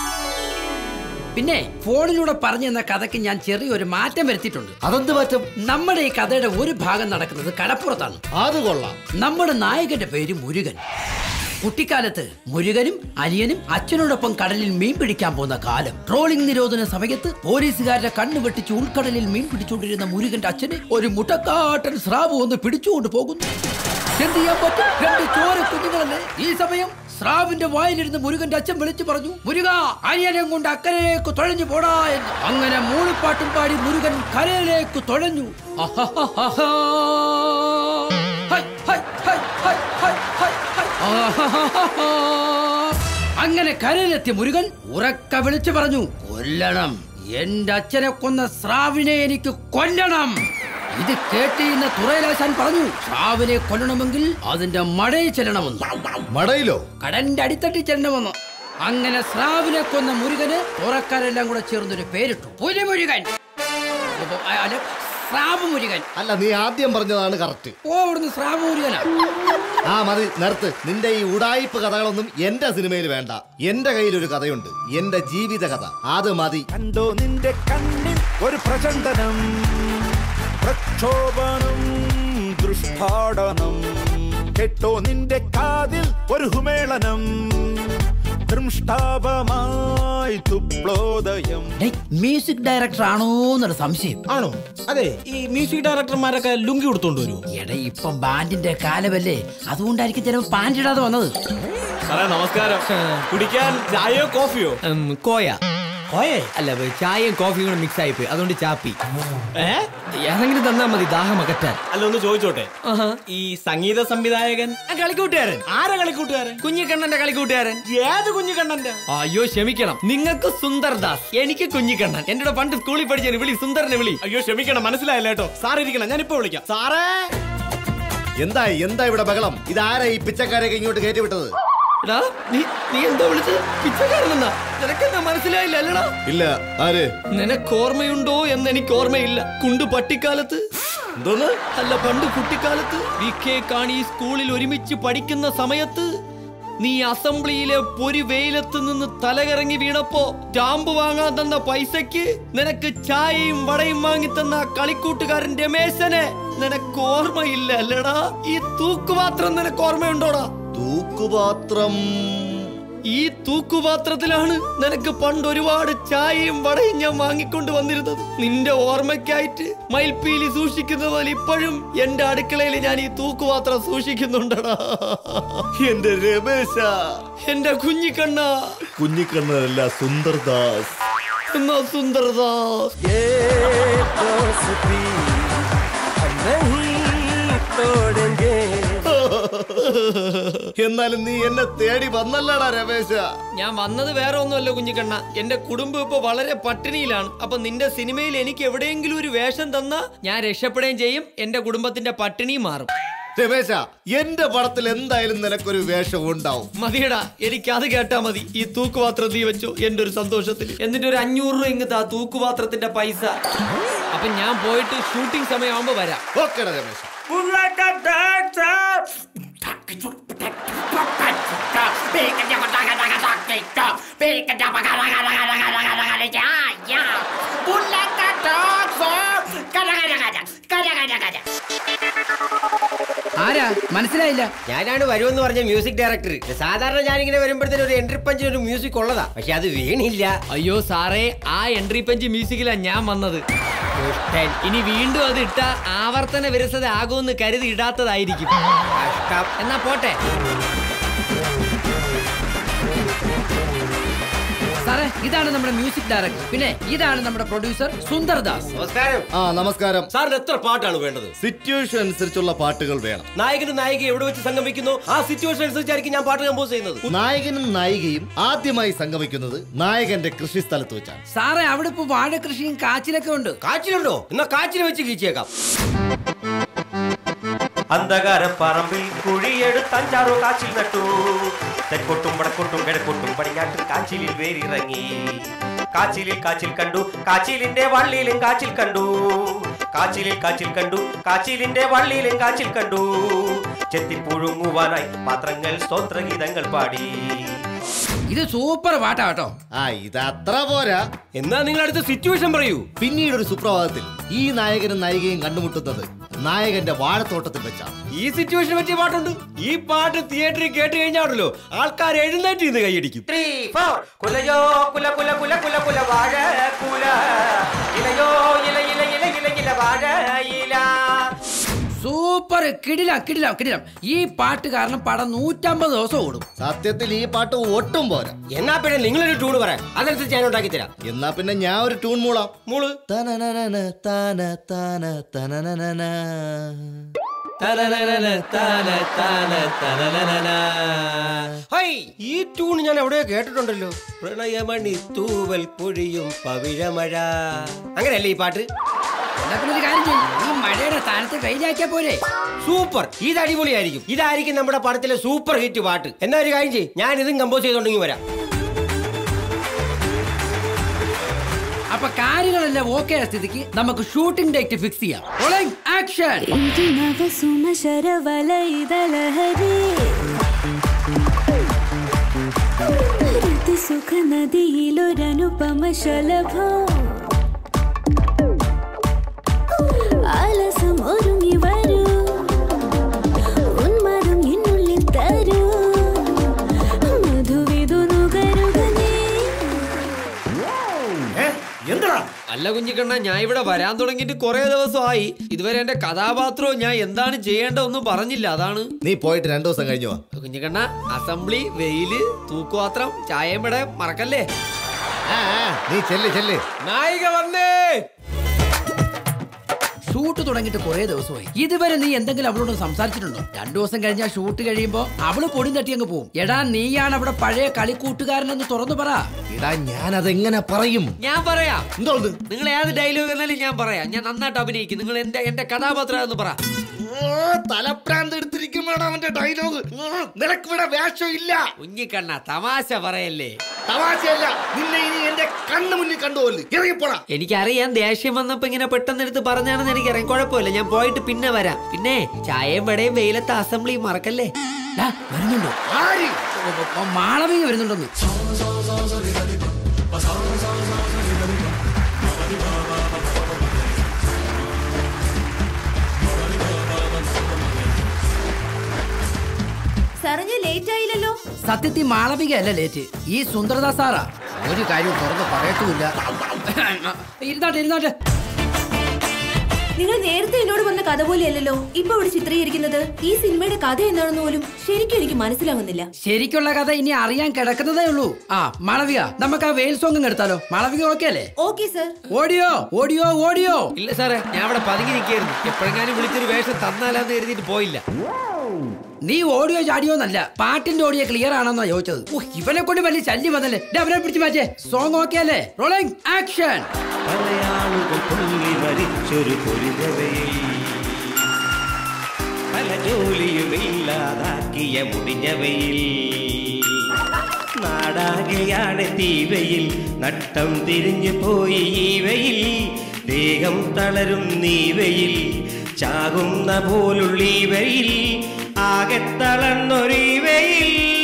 പിന്നെ ഫോണിലൂടെ പറഞ്ഞു തന്ന കഥയ്ക്ക് ഞാൻ ചെറിയൊരു മാറ്റം വരുത്തിയിട്ടുണ്ട് അതെന്ത് മാറ്റം നമ്മുടെ ഈ കഥയുടെ ഒരു ഭാഗം നടക്കുന്നത് കടപ്പുറത്താണ് അത് കൊള്ളാം നമ്മുടെ നായകന്റെ പേര് മുരുകൻ കുട്ടിക്കാലത്ത് മുരുകനും അനിയനും അച്ഛനോടൊപ്പം കടലിൽ മീൻ പിടിക്കാൻ പോകുന്ന കാലം ട്രോളിംഗ് നിരോധന സമയത്ത് പോലീസുകാരുടെ കണ്ണു വെട്ടിച്ച് ഉൾക്കടലിൽ മീൻ പിടിച്ചുകൊണ്ടിരുന്ന മുരുകന്റെ അച്ഛനെ ഒരു മുട്ടക്കാട്ടൻ സ്രാവ് ഒന്ന് പിടിച്ചുകൊണ്ട് പോകുന്നു എന്ത് ചെയ്യാൻ പറ്റും രണ്ട് ചോര കുഞ്ഞുങ്ങളല്ലേ ഈ സമയം സ്രാവിന്റെ വായിലിരുന്ന് മുരുകന്റെ അച്ഛൻ വിളിച്ചു പറഞ്ഞു മുരുക അനിയനെ കൊണ്ട് അക്കരയിലേക്ക് തുഴഞ്ഞു പോടാ എന്ന് അങ്ങനെ മൂളിപ്പാട്ടും പാടി മുരുകൻ കരയിലേക്ക് തുഴഞ്ഞു അഹഹഹഹാ. ഹൈ, ഹൈ, ഹൈ, ഹൈ, ഹൈ, ഹൈ, ഹൈ. ആഹാഹാഹാ. അങ്ങനെ കരയിലെത്തിയ മുരുകൻ ഉറക്ക വിളിച്ചു പറഞ്ഞു കൊല്ലണം എന്റെ അച്ഛനെ കൊന്ന സ്രാവിനെ എനിക്ക് കൊല്ലണം ഇത് കേട്ടിരുന്ന തുറയിലാശാൻ പറഞ്ഞു സ്രാവിനെ കൊല്ലണമെങ്കിൽ അതിന്റെ മടയിൽ ചെല്ലണമെന്ന് മടയിലോ കടന്റെ അടിത്തട്ടി ചെല്ലണമെന്ന് അങ്ങനെ സ്രാവിനെ കൊന്ന മുരുകന് തുറക്കാരെല്ലാം കൂടെ ചേർന്നൊരു പേരിട്ടു പുലിമുരുകൻ അപ്പൊ, അ- അല്ല സ്രാവ് മുരുകൻ അല്ല നീ ആദ്യം പറഞ്ഞതാണ് കറക്റ്റ് ഓ അവിടുന്ന് സ്രാവ് മുരുകനാ ആ മതി നിർത്ത് നിന്റെ ഈ ഉടായിപ്പ് കഥകളൊന്നും എന്റെ സിനിമയിൽ വേണ്ട എന്റെ കയ്യിൽ ഒരു കഥയുണ്ട് എന്റെ ജീവിത കഥ അത് മതി കണ്ടോ നിന്റെ കണ്ണിൽ ഒരു പ്രചണ്ഡനം പ്രക്ഷോഭനം ദൃഷ്ടാടനം കേട്ടോ നിന്റെ കാതിൽ ഒരു ഹുമേളനം ദൃഷ്ടാപമായി തുപ്ലോദയം മ്യൂസിക് ഡയറക്ടർ ആണോ എന്നൊരു സംശയം ആണോ അതെ ഈ മ്യൂസിക് ഡയറക്ടർമാരൊക്കെ ലുങ്കി കൊടുത്തോണ്ട് വരുമോ എടാ ഇപ്പം ബാൻഡിന്റെ കാലമല്ലേ അതുകൊണ്ടായിരിക്കും ചിലപ്പോൾ പാൻറ് ഇടാതെ വന്നത് സാറേ നമസ്കാരം കുടിക്കാൻ ചായയോ കോഫിയോ കോയ കോയേ അല്ല ബേ, ചായയും കോഫിയും കൂടെ മിക്സ് ആയിപ്പോയി അതുകൊണ്ട് ചാപ്പി ഏ ഏതെങ്കിലും തന്നാ മതി ദാഹം അകറ്റാൻ അല്ല ഒന്ന് ചോദിച്ചോട്ടെ ഈ സംഗീത സംവിധായകൻ ആ, കളിക്കൂട്ടുകാരൻ ആരാ കളിക്കൂട്ടുകാരൻ കുഞ്ഞിക്കണ്ണന്റെ കളിക്കൂട്ടുകാരൻ ഏത് കുഞ്ഞുകണ്ണന്റെ അയ്യോ ക്ഷമിക്കണം നിങ്ങൾക്ക് സുന്ദർദാസ് എനിക്ക് കുഞ്ഞിക്കണ്ണൻ എന്റെ കൂടെ പണ്ട് സ്കൂളിൽ പഠിച്ചു വിളി സുന്ദരനെ വിളി അയ്യോ ക്ഷമിക്കണം മനസ്സിലായില്ല കേട്ടോ സാർ ഇരിക്കണം ഞാൻ ഇപ്പൊ വിളിക്കാം സാറേ എന്താ എന്താ ഇവിടെ ബഹളം ഇതാരാ ഈ പിച്ചക്കാരെയൊക്കെ ഇങ്ങോട്ട് കയറ്റി വിട്ടത് ഡാ, നീ നീ എന്താ വിളിച്ചത് പിച്ചക്കാരനെന്നാ നിനക്കെന്താ മനസ്സിലായില്ല അല്ലടാ ഇല്ല ആര് നിനക്ക് ഓർമ്മയുണ്ടോ എന്ന് എനിക്ക് ഓർമ്മയില്ല കുണ്ട് പട്ടിക്കാലത്ത് എന്തോന്ന് അല്ല പണ്ട് കുട്ടിക്കാലത്ത് വി കെ കാണി സ്കൂളിൽ ഒരുമിച്ച് പഠിക്കുന്ന സമയത്ത് നീ അസംബ്ലിയിലെ പൊരി വെയിലത്ത് നിന്ന് തലകറങ്ങി വീണപ്പോ സ്റ്റാമ്പ് വാങ്ങാൻ തന്ന പൈസക്ക് നിനക്ക് ചായയും വടയും വാങ്ങി തന്ന ആ കളിക്കൂട്ടുകാരൻ രമേശനെ നിനക്ക് ഓർമ്മയില്ല അല്ലടാ ഈ തൂക്കുപാത്രം നിനക്ക് ഓർമ്മയുണ്ടോടാ തൂക്കുപാത്രം ഈ തൂക്കുപാത്രത്തിലാണ് നിനക്ക് പണ്ട് ഒരുപാട് ചായയും വടയും ഞാൻ വാങ്ങിക്കൊണ്ട് വന്നിരുന്നത് നിന്റെ ഓർമ്മയ്ക്കായിട്ട് മയിൽപ്പീലി സൂക്ഷിക്കുന്ന പോലെ ഇപ്പോഴും എന്റെ അടുക്കളയിൽ ഞാൻ ഈ തൂക്കുപാത്രം സൂക്ഷിക്കുന്നുണ്ടടാ എന്റെ രമേശ എന്റെ കുഞ്ഞിക്കണ്ണ കുഞ്ഞിക്കണ്ണനല്ല സുന്ദർദാസ് എന്നാ സുന്ദർദാസ് എന്നാലും നീ എന്നെ തേടി വന്നല്ലടാ രമേശ ഞാൻ വന്നത് വേറെ ഒന്നുമല്ല കുഞ്ഞിക്കണ്ണ എന്റെ കുടുംബം ഇപ്പൊ വളരെ പട്ടിണിയിലാണ് അപ്പൊ നിന്റെ സിനിമയിൽ എനിക്ക് എവിടെയെങ്കിലും ഒരു വേഷം തന്നാ ഞാൻ രക്ഷപ്പെടുകയും ചെയ്യും എന്റെ കുടുംബത്തിന്റെ പട്ടിണിയും മാറും രമേശ എന്റെ പടത്തിൽ എന്തായാലും നിനക്കൊരു വേഷം ഉണ്ടാവും മതിയടാ എനിക്ക് അത് കേട്ടാ മതി ഈ തൂക്കുപാത്രം നീ വെച്ചോ എന്റെ ഒരു സന്തോഷത്തിൽ എന്നിട്ട് ഒരു അഞ്ഞൂറ് രൂപ ഇങ്ങ് താ തൂക്കുപാത്രത്തിന്റെ പൈസ അപ്പൊ ഞാൻ പോയിട്ട് ഷൂട്ടിംഗ് സമയമാകുമ്പോ വരാം ഓക്കേടാ രമേശ ആരാ മനസ്സിലായില്ല ഞാനാണ് വരുമെന്ന് പറഞ്ഞ മ്യൂസിക് ഡയറക്ടർ സാധാരണ ഞാനിങ്ങനെ വരുമ്പോഴത്തേനും ഒരു എൻട്രി പഞ്ചിന് ഒരു മ്യൂസിക് ഉള്ളതാ പക്ഷെ അത് വീണില്ല അയ്യോ സാറേ ആ എൻട്രി പഞ്ച് മ്യൂസിക്കിലാ ഞാൻ വന്നത് ദുഷ്ടൻ. ഇനി വീണ്ടും അത് ഇട്ട ആവർത്തന വിരസത ആകുമെന്ന് കരുതി ഇടാത്തതായിരിക്കും കഷ്ടം. എന്നാ പോട്ടെ സാറേ ഇതാണ് നമ്മുടെ മ്യൂസിക് ഡയറക്ടർ പിന്നെ ഇതാണ് നമ്മുടെ പ്രൊഡ്യൂസർ സുന്ദർദാസ് നമസ്കാരം ആ നമസ്കാരം സാറിന് എത്ര പാട്ടാണ് വേണ്ടത് സിറ്റുവേഷൻ അനുസരിച്ചുള്ള പാട്ടുകൾ വേണം നായകനും നായിക എവിടെ വെച്ച് സംഗമിക്കുന്നു ആ സിറ്റുവേഷൻ അനുസരിച്ചായിരിക്കും ഞാൻ പാട്ട് കമ്പോസ് ചെയ്യുന്നത് നായകനും നായികയും ആദ്യമായി സംഗമിക്കുന്നത് നായകന്റെ കൃഷിസ്ഥലത്ത് വെച്ചാണ് സാറേ അവിടെ ഇപ്പൊ വാഴ കൃഷിയും കാച്ചിലൊക്കെ ഉണ്ട് കാച്ചിലുണ്ടോ എന്നാ കാച്ചിൽ വെച്ച് കീച്ചേക്കാം അന്ധകാര പറമ്പിൽ കുഴിയെടുത്ത് അഞ്ചാറു കാച്ചിൽ നട്ടു തെക്കോട്ടും വടക്കോട്ടും കിഴക്കോട്ടും പടിഞ്ഞാട്ടും കാച്ചിലിൽ വേരിറങ്ങി കാച്ചിലിൽ കാച്ചിൽ കണ്ടു കാച്ചിലിന്റെ വള്ളിയിലും കാച്ചിൽ കണ്ടു കാച്ചിലിൽ കാച്ചിൽ കണ്ടു കാച്ചിലിന്റെ വള്ളിയിലും കാച്ചിൽ കണ്ടു ചെത്തിപ്പുഴുങ്ങുവാനായി പാത്രങ്ങൾ സ്തോത്രഗീതങ്ങൾ പാടി ഇത് സൂപ്പർ പാട്ടാ കേട്ടോ ആ ഇത് അത്ര പോരാ എന്നാ നിങ്ങൾ അടുത്ത സിറ്റുവേഷൻ പറയൂ പിന്നീട് ഒരു സുപ്രഭാതത്തിൽ ഈ നായകനും നായികയും കണ്ടുമുട്ടുന്നത് നായകന്റെ വാഴത്തോട്ടത്തിൽ വെച്ചാണ് ഈ സിറ്റുവേഷൻ പറ്റിയ പാട്ടുണ്ട് ഈ പാട്ട് തിയേറ്ററിൽ കേട്ട് കഴിഞ്ഞാണല്ലോ ആൾക്കാർ എഴുന്നേറ്റ് നിന്ന് കൈയടിക്കും ത്രീ ഫോർ കുലയോ കുല കുല കുല കുല കുല വാഴ കുല ഇലയോ ഇല ഇല ഇല ഇല ഇല വാഴ ഇല സൂപ്പർ കിടിലം കിടിലം കിടിലം ഈ പാട്ട് കാരണം പടം നൂറ്റമ്പത് ദിവസം ഓടും സത്യത്തിൽ ഈ പാട്ട് ഒട്ടും പോരാ എന്നാ പിന്നെ നിങ്ങളൊരു ടൂണ് പറയാം അതനുസരിച്ച് ഞാൻ ഉണ്ടാക്കി തരാം എന്നാ പിന്നെ ഞാൻ ഒരു ട്യൂൺ മൂളാം മൂള് തനനനന, താന, താന, തനനനന. ഹൈ ഈ ട്യൂൺ ഞാൻ എവിടെയോ കേട്ടിട്ടുണ്ടല്ലോ പ്രണയമണി തൂവൽ പൊഴിയും പവിഴമഴ അങ്ങനെയല്ലേ ഈ പാട്ട് എന്നാ പിന്നെ ഒരു കാര്യം ചെയ്യ്. ഈ മഴയുടെ സ്ഥാനത്ത് കൈലാക്കിയാ പോരെ സൂപ്പർ ഇത് അടിപൊളിയായിരിക്കും ഇതായിരിക്കും നമ്മുടെ പടത്തിലെ സൂപ്പർ ഹിറ്റ് പാട്ട് എന്നാ ഒരു കാര്യം ചെയ്യും ഞാൻ ഇതും കമ്പോസ് ചെയ്തോണ്ടെങ്കിൽ വരാം അപ്പൊ കാര്യങ്ങളെല്ലാം ഓക്കെ ആയ സ്ഥിതിക്ക് നമുക്ക് ഷൂട്ടിംഗ് ഡേറ്റ് ഫിക്സ് ചെയ്യാം ആക്ഷൻ സുഖ നദിയിലൊരനുപമ ശലഭം ആലസം ഒരുങ്ങി വരൂ ഉന്മാദം എന്നുള്ളിൽ തരൂ മധുവിധു നുകരുക നീ എന്താ അല്ല കുഞ്ഞിക്കണ്ണ ഞാൻ ഇവിടെ വരാൻ തുടങ്ങിയിട്ട് കുറെ ദിവസമായി ഇതുവരെ എന്റെ കഥാപാത്രവും ഞാൻ എന്താണ് ചെയ്യേണ്ടതെന്നും പറഞ്ഞില്ല അതാണ് നീ പോയിട്ട് രണ്ടു ദിവസം കഴിഞ്ഞു വാ കുഞ്ഞിക്കണ്ണ അസംബ്ലി വെയില് തൂക്കുപാത്രം ചായയും ഇവിടെ മറക്കല്ലേ ആ, ആ, നീ ചെല്ല് ചെല്ല് നായിക വന്നേ ഷൂട്ട് തുടങ്ങിയിട്ട് കുറെ ദിവസമായി ഇതുവരെ നീ എന്തെങ്കിലും അവളോട് സംസാരിച്ചിട്ടുണ്ടോ രണ്ടു ദിവസം കഴിഞ്ഞാൽ ഷൂട്ട് കഴിയുമ്പോ അവള് പൊടി തട്ടി അങ്ങ് പോവും എടാ നീയാണ് അവിടെ പഴയ കളിക്കൂട്ടുകാരനെന്ന് തുറന്നു പറ ഇടാ ഞാൻ അതെങ്ങനെ പറയും ഞാൻ പറയാം എന്തോന്ന് നിങ്ങൾ ഏത് ഡയലോഗ് എന്നാലും ഞാൻ പറയാം ഞാൻ നന്നായിട്ട് അഭിനയിക്കും നിങ്ങൾ എന്റെ എന്റെ കഥാപാത്രം എന്ന് പറ തലപ്രാന്ത് എടുത്തിരിക്കുമ്പോഴാണ് അവന്റെ ഡയലോഗ് നിനക്ക് ഇവിടെ വേഷം ഇല്ല കുഞ്ഞിക്കണ്ണ തമാശ പറയല്ലേ തമാശയല്ല നിന്നെ ഇനി എന്റെ കണ്ണു മുന്നിൽ കണ്ടുപോല് ഇറങ്ങിപ്പോടാ എനിക്കറിയാം ദേഷ്യം വന്നപ്പോ ഇങ്ങനെ പെട്ടെന്ന് എടുത്ത് പറഞ്ഞാണെന്ന് എനിക്കറിയാം കുഴപ്പമില്ല ഞാൻ പോയിട്ട് പിന്നെ വരാം പിന്നെ ചായയും വടയും വെയിലത്തെ അസംബ്ലി മറക്കല്ലേ ഡാ, വരുന്നുണ്ടോ ആര് മാളവിക വരുന്നുണ്ടെന്ന് സാറേ ഞാൻ ലേറ്റ് ആയില്ലല്ലോ സത്യത്തിൽ മാളവിക അല്ല ലേറ്റ് ഈ സുന്ദരദാസ് സാറാ ഒരു കാര്യം തുറന്ന് പറയത്തുമില്ല ഇരുന്നാട്ടെ ഇരുന്നാട്ടെ നിങ്ങൾ നേരത്തെ എന്നോട് പറഞ്ഞ കഥ പോലെയല്ലല്ലോ ഇപ്പൊ ഇവിടെ ചിത്രീകരിക്കുന്നത് ഈ സിനിമയുടെ കഥ എന്താണെന്ന് പോലും ശരിക്കും എനിക്ക് മനസ്സിലാകുന്നില്ല ശരിക്കുള്ള കഥ ഇനി അറിയാൻ കിടക്കുന്നതേ ഉള്ളൂ ആ മാളവിക നമുക്ക് ആ വെയിൽ സോങ് എടുത്താലോ മാളവിക ഓക്കെ അല്ലേ ഓക്കെ സർ ഓടിയോ ഓടിയോ ഓടിയോ ഇല്ല സാറേ ഞാൻ അവിടെ പതുങ്ങി നിൽക്കായിരുന്നു എപ്പോഴെങ്ങാനും വിളിച്ചൊരു വേഷം തന്നാലാന്ന് കരുതിയിട്ട് പോയില്ല നീ ഓഡിയോ ചാടിയോ എന്നല്ല പാട്ടിന്റെ ഓഡിയോ ക്ലിയർ ആണെന്നാ ചോദിച്ചത് ഓ ഇവനെ കൊണ്ട് വലിയ ശല്യം വന്നല്ലേ ദേ, അവനെ പിടിച്ചു മാറ്റേ സോങ് ഓക്കെ അല്ലേ റോളിംഗ് ആക്ഷൻ പലയാളുകൾ പൊള്ളി മരിച്ചൊരു പൊരിതവയിൽ പല ജോലിയും ഇല്ലാതാക്കിയ മുടിഞ്ഞവയിൽ നാടാകെയാണ് തീവയിൽ നട്ടം തിരിഞ്ഞു പോയി ഈ വെയിൽ ദേഹം തളരും നീവയിൽ ചാകുന്ന പോലുള്ളീ വെയിൽ ആകെ തളർന്നൊരീ വെയിൽ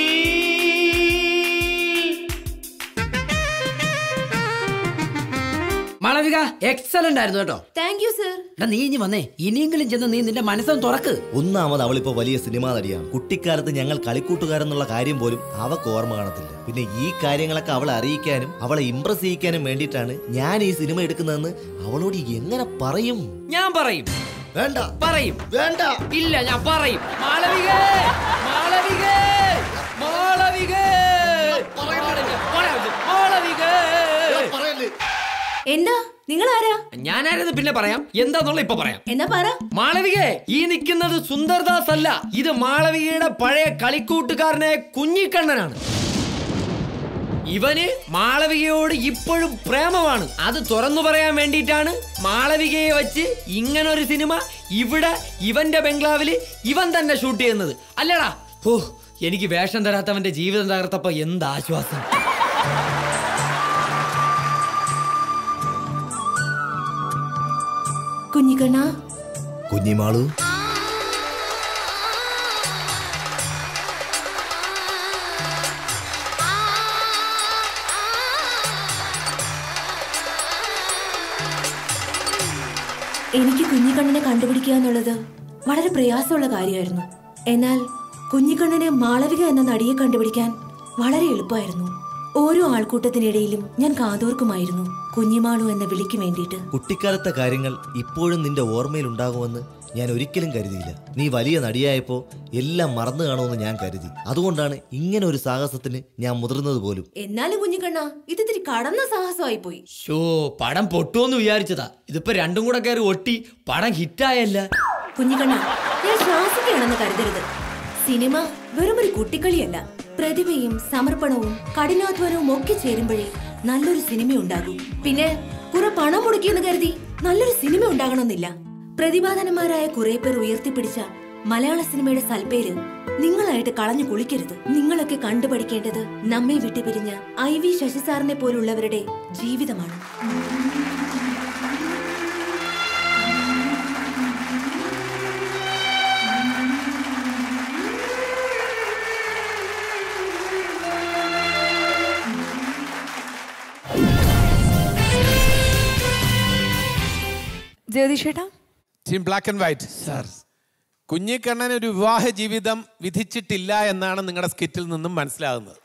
മാളവിക എക്സലന്റ് ആയിരുന്നു കേട്ടോ താങ്ക് യു സർ എടാ നീ ഇനി വന്നേ ഇനിയെങ്കിലും ചെന്ന് നീ നിന്റെ മനസ്സൊന്ന് തുറക്ക് ഒന്നാമത് അവളിപ്പോ വലിയ സിനിമാ നടിയാണ് കുട്ടിക്കാലത്ത് ഞങ്ങൾ കളിക്കൂട്ടുകാരെന്നുള്ള കാര്യം പോലും അവക്ക് ഓർമ്മ കാണത്തില്ല പിന്നെ ഈ കാര്യങ്ങളൊക്കെ അവളെ അറിയിക്കാനും അവളെ ഇംപ്രസ് ചെയ്യിക്കാനും വേണ്ടിയിട്ടാണ് ഞാൻ ഈ സിനിമ എടുക്കുന്നതെന്ന് അവളോട് എങ്ങനെ പറയും ഞാൻ പറയും വേണ്ട പറയും വേണ്ട ഇല്ല ഞാൻ പറയും മാളവിക മാളവിക മാളവിക എന്താ നിങ്ങൾ ആരാ ഞാനായിരുന്നു പിന്നെ പറയാം എന്താന്നുള്ള ഇപ്പൊ പറയാം എന്നാ പറ മാളവികേ ഈ നിൽക്കുന്നത് സുന്ദർദാസ് അല്ല ഇത് മാളവികയുടെ പഴയ കളിക്കൂട്ടുകാരനായ കുഞ്ഞിക്കണ്ണനാണ് ഇവന് മാളവികയോട് ഇപ്പോഴും പ്രേമമാണ് അത് തുറന്നു പറയാൻ വേണ്ടിയിട്ടാണ് മാളവികയെ വെച്ച് ഇങ്ങനെ ഒരു സിനിമ ഇവിടെ ഇവന്റെ ബംഗ്ലാവില് ഇവൻ തന്നെ ഷൂട്ട് ചെയ്യുന്നത് അല്ലടാ ഓ എനിക്ക് വേഷം തരാത്തവന്റെ ജീവിതം തകർത്തപ്പോ എന്ത് ആശ്വാസം കുഞ്ഞിക്കണ്ണ കുഞ്ഞിമാളു എനിക്ക് കുഞ്ഞിക്കണ്ണനെ കണ്ടുപിടിക്കുക എന്നുള്ളത് വളരെ പ്രയാസമുള്ള കാര്യമായിരുന്നു എന്നാൽ കുഞ്ഞിക്കണ്ണനെ മാളവിക എന്ന നടിയെ കണ്ടുപിടിക്കാൻ വളരെ എളുപ്പമായിരുന്നു ഓരോ ആൾക്കൂട്ടത്തിനിടയിലും ഞാൻ കാതോർക്കുമായിരുന്നു കുഞ്ഞിമാളു എന്ന വിളിക്ക് വേണ്ടിയിട്ട് കുട്ടിക്കാലത്തെ കാര്യങ്ങൾ ഇപ്പോഴും നിന്റെ ഓർമ്മയിൽ ഉണ്ടാകുമെന്ന് ഞാൻ ഒരിക്കലും കരുതിയില്ല നീ വലിയ നടിയായപ്പോ എല്ലാം മറന്നു കാണുമെന്ന് ഞാൻ കരുതി അതുകൊണ്ടാണ് ഇങ്ങനെ ഒരു സാഹസത്തിന് ഞാൻ മുതിർന്നത് പോലും എന്നാലും കുഞ്ഞിക്കണ്ണ ഇത് ഇത്തിരി കടന്ന സാഹസമായി പോയി ഷോ പടം പൊട്ടുമെന്ന് വിചാരിച്ചതാ ഇതിപ്പോ രണ്ടും കൂടെ കയറി ഒട്ടി പടം ഹിറ്റായല്ല കുഞ്ഞിക്കണ്ണ ഞാൻ ശ്വാസിക്കുകയാണെന്ന് കരുതരുത് സിനിമ വെറും ഒരു കുട്ടിക്കളിയല്ല പ്രതിഭയും സമർപ്പണവും കഠിനാധ്വാനവും ഒക്കെ ചേരുമ്പോഴേ നല്ലൊരു സിനിമ ഉണ്ടാകൂ പിന്നെ കുറെ പണം മുടക്കിയെന്ന് കരുതി നല്ലൊരു സിനിമ ഉണ്ടാകണമെന്നില്ല പ്രതിഭാധനന്മാരായ കുറെ പേർ ഉയർത്തിപ്പിടിച്ച മലയാള സിനിമയുടെ സൽപ്പേര് നിങ്ങളായിട്ട് കളഞ്ഞു കുളിക്കരുത് നിങ്ങളൊക്കെ കണ്ടുപഠിക്കേണ്ടത് നമ്മെ വിട്ടുപിരിഞ്ഞ ഐ വി ശശി സാറിനെ പോലുള്ളവരുടെ ജീവിതമാണ് ജഗദീഷേട്ടാ team black and white sir Kunhikannan ഒരു വിവാഹ ജീവിതം വിധിച്ചിട്ടില്ല എന്നാണ് നിങ്ങളുടെ സ്കിറ്റിൽ നിന്നും മനസ്സിലാകുന്നത്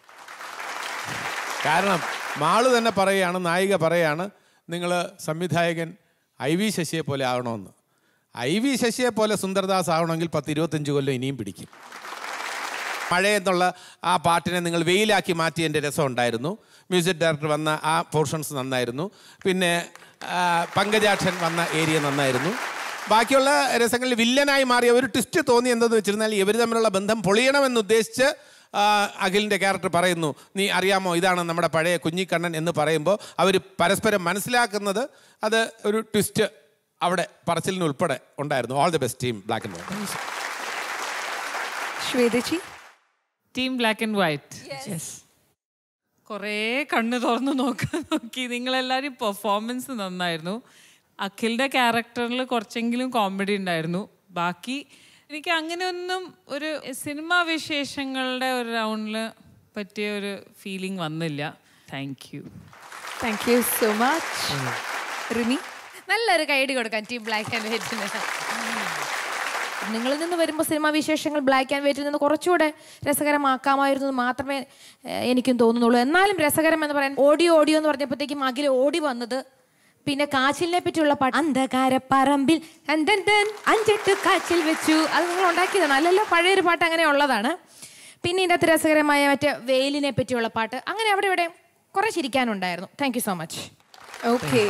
കാരണം മാള് തന്നെ പറയുകയാണ് നായിക പറയുകയാണ് നിങ്ങൾ സംവിധായകൻ ഐ വി ശശിയെ പോലെ ആകണമെന്ന് ഐ വി ശശിയെ പോലെ സുന്ദർദാസ് ആവണമെങ്കിൽ പത്ത് ഇരുപത്തഞ്ച് കൊല്ലം ഇനിയും പിടിക്കും മഴ എന്നുള്ള ആ പാട്ടിനെ നിങ്ങൾ വെയിലാക്കി മാറ്റിയതിൻ്റെ രസം ഉണ്ടായിരുന്നു മ്യൂസിക് ഡയറക്ടർ വന്ന ആ പോർഷൻസ് നന്നായിരുന്നു പിന്നെ ആ, പങ്കജാക്ഷൻ വന്ന ഏരിയ നന്നായിരുന്നു ബാക്കിയുള്ള രസങ്ങളിൽ വില്ലനായി മാറിയ ഒരു ട്വിസ്റ്റ് തോന്നി എന്തെന്ന് വെച്ചിരുന്നാൽ ഇവർ തമ്മിലുള്ള ബന്ധം പൊളിയണമെന്ന് ഉദ്ദേശിച്ച് ആ, അഖിലിൻ്റെ ക്യാരക്ടർ പറയുന്നു നീ അറിയാമോ ഇതാണ് നമ്മുടെ പഴയ കുഞ്ഞിക്കണ്ണൻ എന്ന് പറയുമ്പോൾ അവർ പരസ്പരം മനസ്സിലാക്കുന്നത് അത് ഒരു ട്വിസ്റ്റ് അവിടെ പറച്ചിലിന് ഉൾപ്പെടെ ഉണ്ടായിരുന്നു all the best team black and white ശ്വേതച്ചി ടീം ബ്ലാക്ക് ആൻഡ് വൈറ്റ് കുറേ കണ്ണ് തുറന്ന് നോക്കാൻ നോക്കി നിങ്ങളെല്ലാവരും പെർഫോമൻസ് നന്നായിരുന്നു അഖിലിൻ്റെ ക്യാരക്ടറിൽ കുറച്ചെങ്കിലും കോമഡി ഉണ്ടായിരുന്നു ബാക്കി എനിക്ക് അങ്ങനെയൊന്നും ഒരു സിനിമാ വിശേഷങ്ങളുടെ ഒരു റൗണ്ടിൽ പറ്റിയ ഒരു ഫീലിംഗ് വന്നില്ല thank you thank you so much Rimi നല്ലൊരു കൈഡി കൊടുക്കാൻ ടീം ബ്ലാക്ക് ആൻഡ് വൈറ്റിന് നിങ്ങളിൽ നിന്ന് വരുമ്പോൾ സിനിമാ വിശേഷങ്ങൾ ബ്ലാക്ക് ആൻഡ് വൈറ്റിൽ നിന്ന് കുറച്ചുകൂടെ രസകരമാക്കാമായിരുന്നു എന്ന് മാത്രമേ ഏഹ്, എനിക്കും തോന്നുന്നുള്ളൂ എന്നാലും രസകരം എന്ന് പറയാൻ ഓഡിയോ ഓഡിയോ എന്ന് പറഞ്ഞപ്പോഴത്തേക്കും അഖിൽ ഓടി വന്നത് പിന്നെ കാച്ചിലിനെ പറ്റിയുള്ള പാട്ട് അന്ധകാര പറമ്പിൽ ടൻ ടൻ ടൻ അഞ്ചെട്ട് കാച്ചിൽ വെച്ചു അത് നിങ്ങൾ ഉണ്ടാക്കിയതാണ് അല്ലല്ലോ പഴയൊരു പാട്ട് അങ്ങനെ ഉള്ളതാണ് പിന്നെ ഇതിൻ്റെ അകത്ത് രസകരമായ മറ്റേ വെയിലിനെ പറ്റിയുള്ള പാട്ട് അങ്ങനെ അവിടെ ഇവിടെ കുറെ ചിരിക്കാനുണ്ടായിരുന്നു thank you so much okay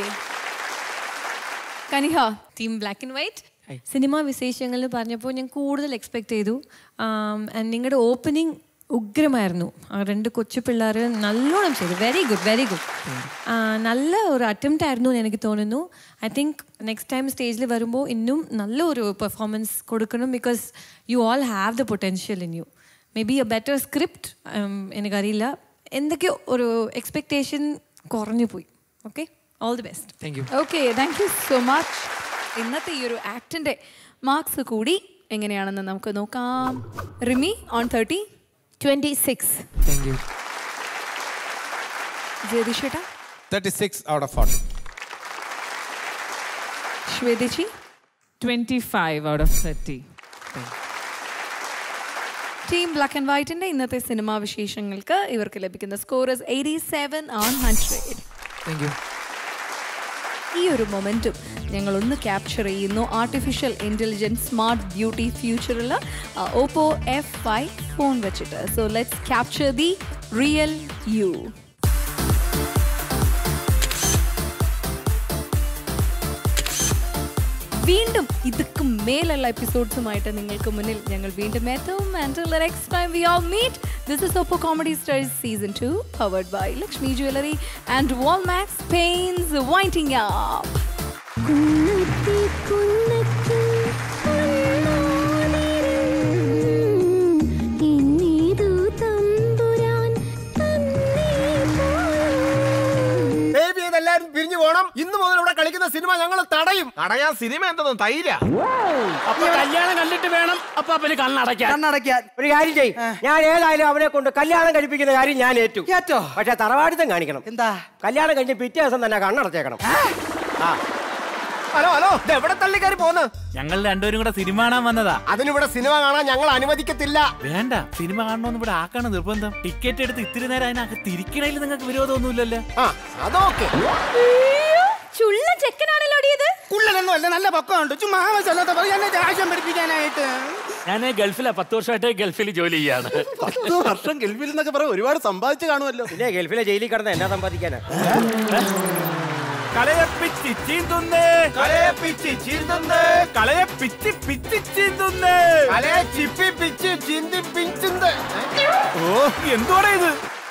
Kaniha team black and white സിനിമാ വിശേഷങ്ങൾ പറഞ്ഞപ്പോൾ ഞാൻ കൂടുതൽ എക്സ്പെക്ട് ചെയ്തു ആൻഡ് നിങ്ങളുടെ ഓപ്പനിങ് ഉഗ്രമായിരുന്നു ആ രണ്ട് കൊച്ചു പിള്ളേർ നല്ലോണം ചെയ്തു വെരി ഗുഡ് വെരി ഗുഡ് നല്ല ഒരു അറ്റംപ്റ്റ് ആയിരുന്നു എന്ന് എനിക്ക് തോന്നുന്നു ഐ തിങ്ക് നെക്സ്റ്റ് ടൈം സ്റ്റേജിൽ വരുമ്പോൾ ഇന്നും നല്ല ഒരു പെർഫോമൻസ് കൊടുക്കണം because you all have the potential in you may be a better script എനിക്കറിയില്ല എന്തൊക്കെയോ ഒരു എക്സ്പെക്റ്റേഷൻ കുറഞ്ഞു പോയി okay all the best thank you okay thank you so much ഇന്നത്തെ ഈ ഒരു ആക്ടിന്റെ മാർക്സ് കൂടി എങ്ങനെയാണെന്ന് നമുക്ക് നോക്കാം Rimi on thirty twenty six thank you ജ്യോതിഷേട്ടാ thirty six out of forty ശ്വേതച്ചി twenty five out of thirty team black and വൈറ്റിന്റെ ഇന്നത്തെ സിനിമാ വിശേഷങ്ങൾക്ക് ഇവർക്ക് ലഭിക്കുന്ന score eighty seven on hundred thank you ഈ ഒരു മൊമെൻറ്റും ഞങ്ങൾ ഒന്ന് ക്യാപ്ചർ ചെയ്യുന്നു ആർട്ടിഫിഷ്യൽ ഇൻ്റലിജൻസ് സ്മാർട്ട് ബ്യൂട്ടി ഫ്യൂച്ചറിൽ ഓപ്പോ എഫ് ഫൈവ് ഫോൺ വെച്ചിട്ട് so let's capture the real you വീണ്ടും ഇതൊക്കെ മേലുള്ള എപ്പിസോഡ്സുമായിട്ട് നിങ്ങൾക്ക് മുന്നിൽ ഞങ്ങൾ വീണ്ടും എത്തും and next time we all meet this is Oppo comedy stars season two powered by Lakshmi jewellery and Walmax pains winding up കുന്നത്തി കുന്നത്തി ഇന്നീതു തമ്പുരാൻ ബേബി ഇതെല്ലാരും പിരിഞ്ഞു പോണം ഇന്ന് മുതൽ ഇവിടെ കളിക്കുന്ന സിനിമ ഞങ്ങൾ തടയും തടയാൻ സിനിമ എന്തെന്നും തൈര അപ്പൊ കല്യാണം കണ്ടിട്ട് വേണം അപ്പൊ അവന് കണ്ണടയ്ക്കാൻ കണ്ണടയ്ക്കാൻ ഒരു കാര്യം ചെയ്യും ഞാൻ ഏതായാലും അവനെ കൊണ്ട് കല്യാണം കഴിപ്പിക്കുന്ന കാര്യം ഞാൻ ഏറ്റു ഏറ്റോ പക്ഷെ തറവാടിത്തം കാണിക്കണം എന്താ കല്യാണം കഴിഞ്ഞ് പിറ്റേ ദിവസം തന്നെ കണ്ണടച്ചേക്കണം ആ ഹലോ ഹലോ ഇത് എവിടെ തള്ളി കയറി പോന്ന് ഞങ്ങൾ രണ്ടുപേരും കൂടെ സിനിമ കാണാൻ വന്നതാ അതിനിവിടെ സിനിമ കാണാൻ ഞങ്ങൾ അനുവദിക്കത്തില്ല വേണ്ട സിനിമ കാണണമെന്ന് ഇവിടെ ആക്കാണ് നിർബന്ധം ടിക്കറ്റ് എടുത്ത് ഇത്തിരി നേരം അതിനകത്ത് തിരിക്കണതിൽ നിങ്ങൾക്ക് വിരോധമൊന്നുമില്ലല്ലോ അതൊക്കെ ചുള്ള ചെക്കനാണല്ലോ ഇത് കുള്ളനൊന്നും അല്ല നല്ല പൊക്കമുണ്ട് ചുമ്മാ ആവശ്യമില്ലാത്ത പറയും എന്നെ ആശം പഠിപ്പിക്കാനായിട്ട് ഞാൻ ഗൾഫിലാ പത്ത് വർഷമായിട്ട് ഗൾഫിൽ ജോലി ചെയ്യാണ് പത്ത് വർഷം ഗൾഫിൽ എന്നൊക്കെ പറയാം ഒരുപാട് സമ്പാദിച്ചു കാണുമല്ലോ പിന്നെ ഗൾഫിലെ ജയിലിൽ കിടന്ന എന്നാ സമ്പാദിക്കാനാ കലയെ പിച്ചി ചീന്തുന്നേ കലയെ പിച്ചി ചീന്തുന്നേ കലയെ പിച്ചി പിച്ചി ചീന്തുന്നേ കലയെ ചിപ്പി പിച്ച് ചിന്തി പിഞ്ചുന്നത് ഓ എന്തുവാടാ ഇത്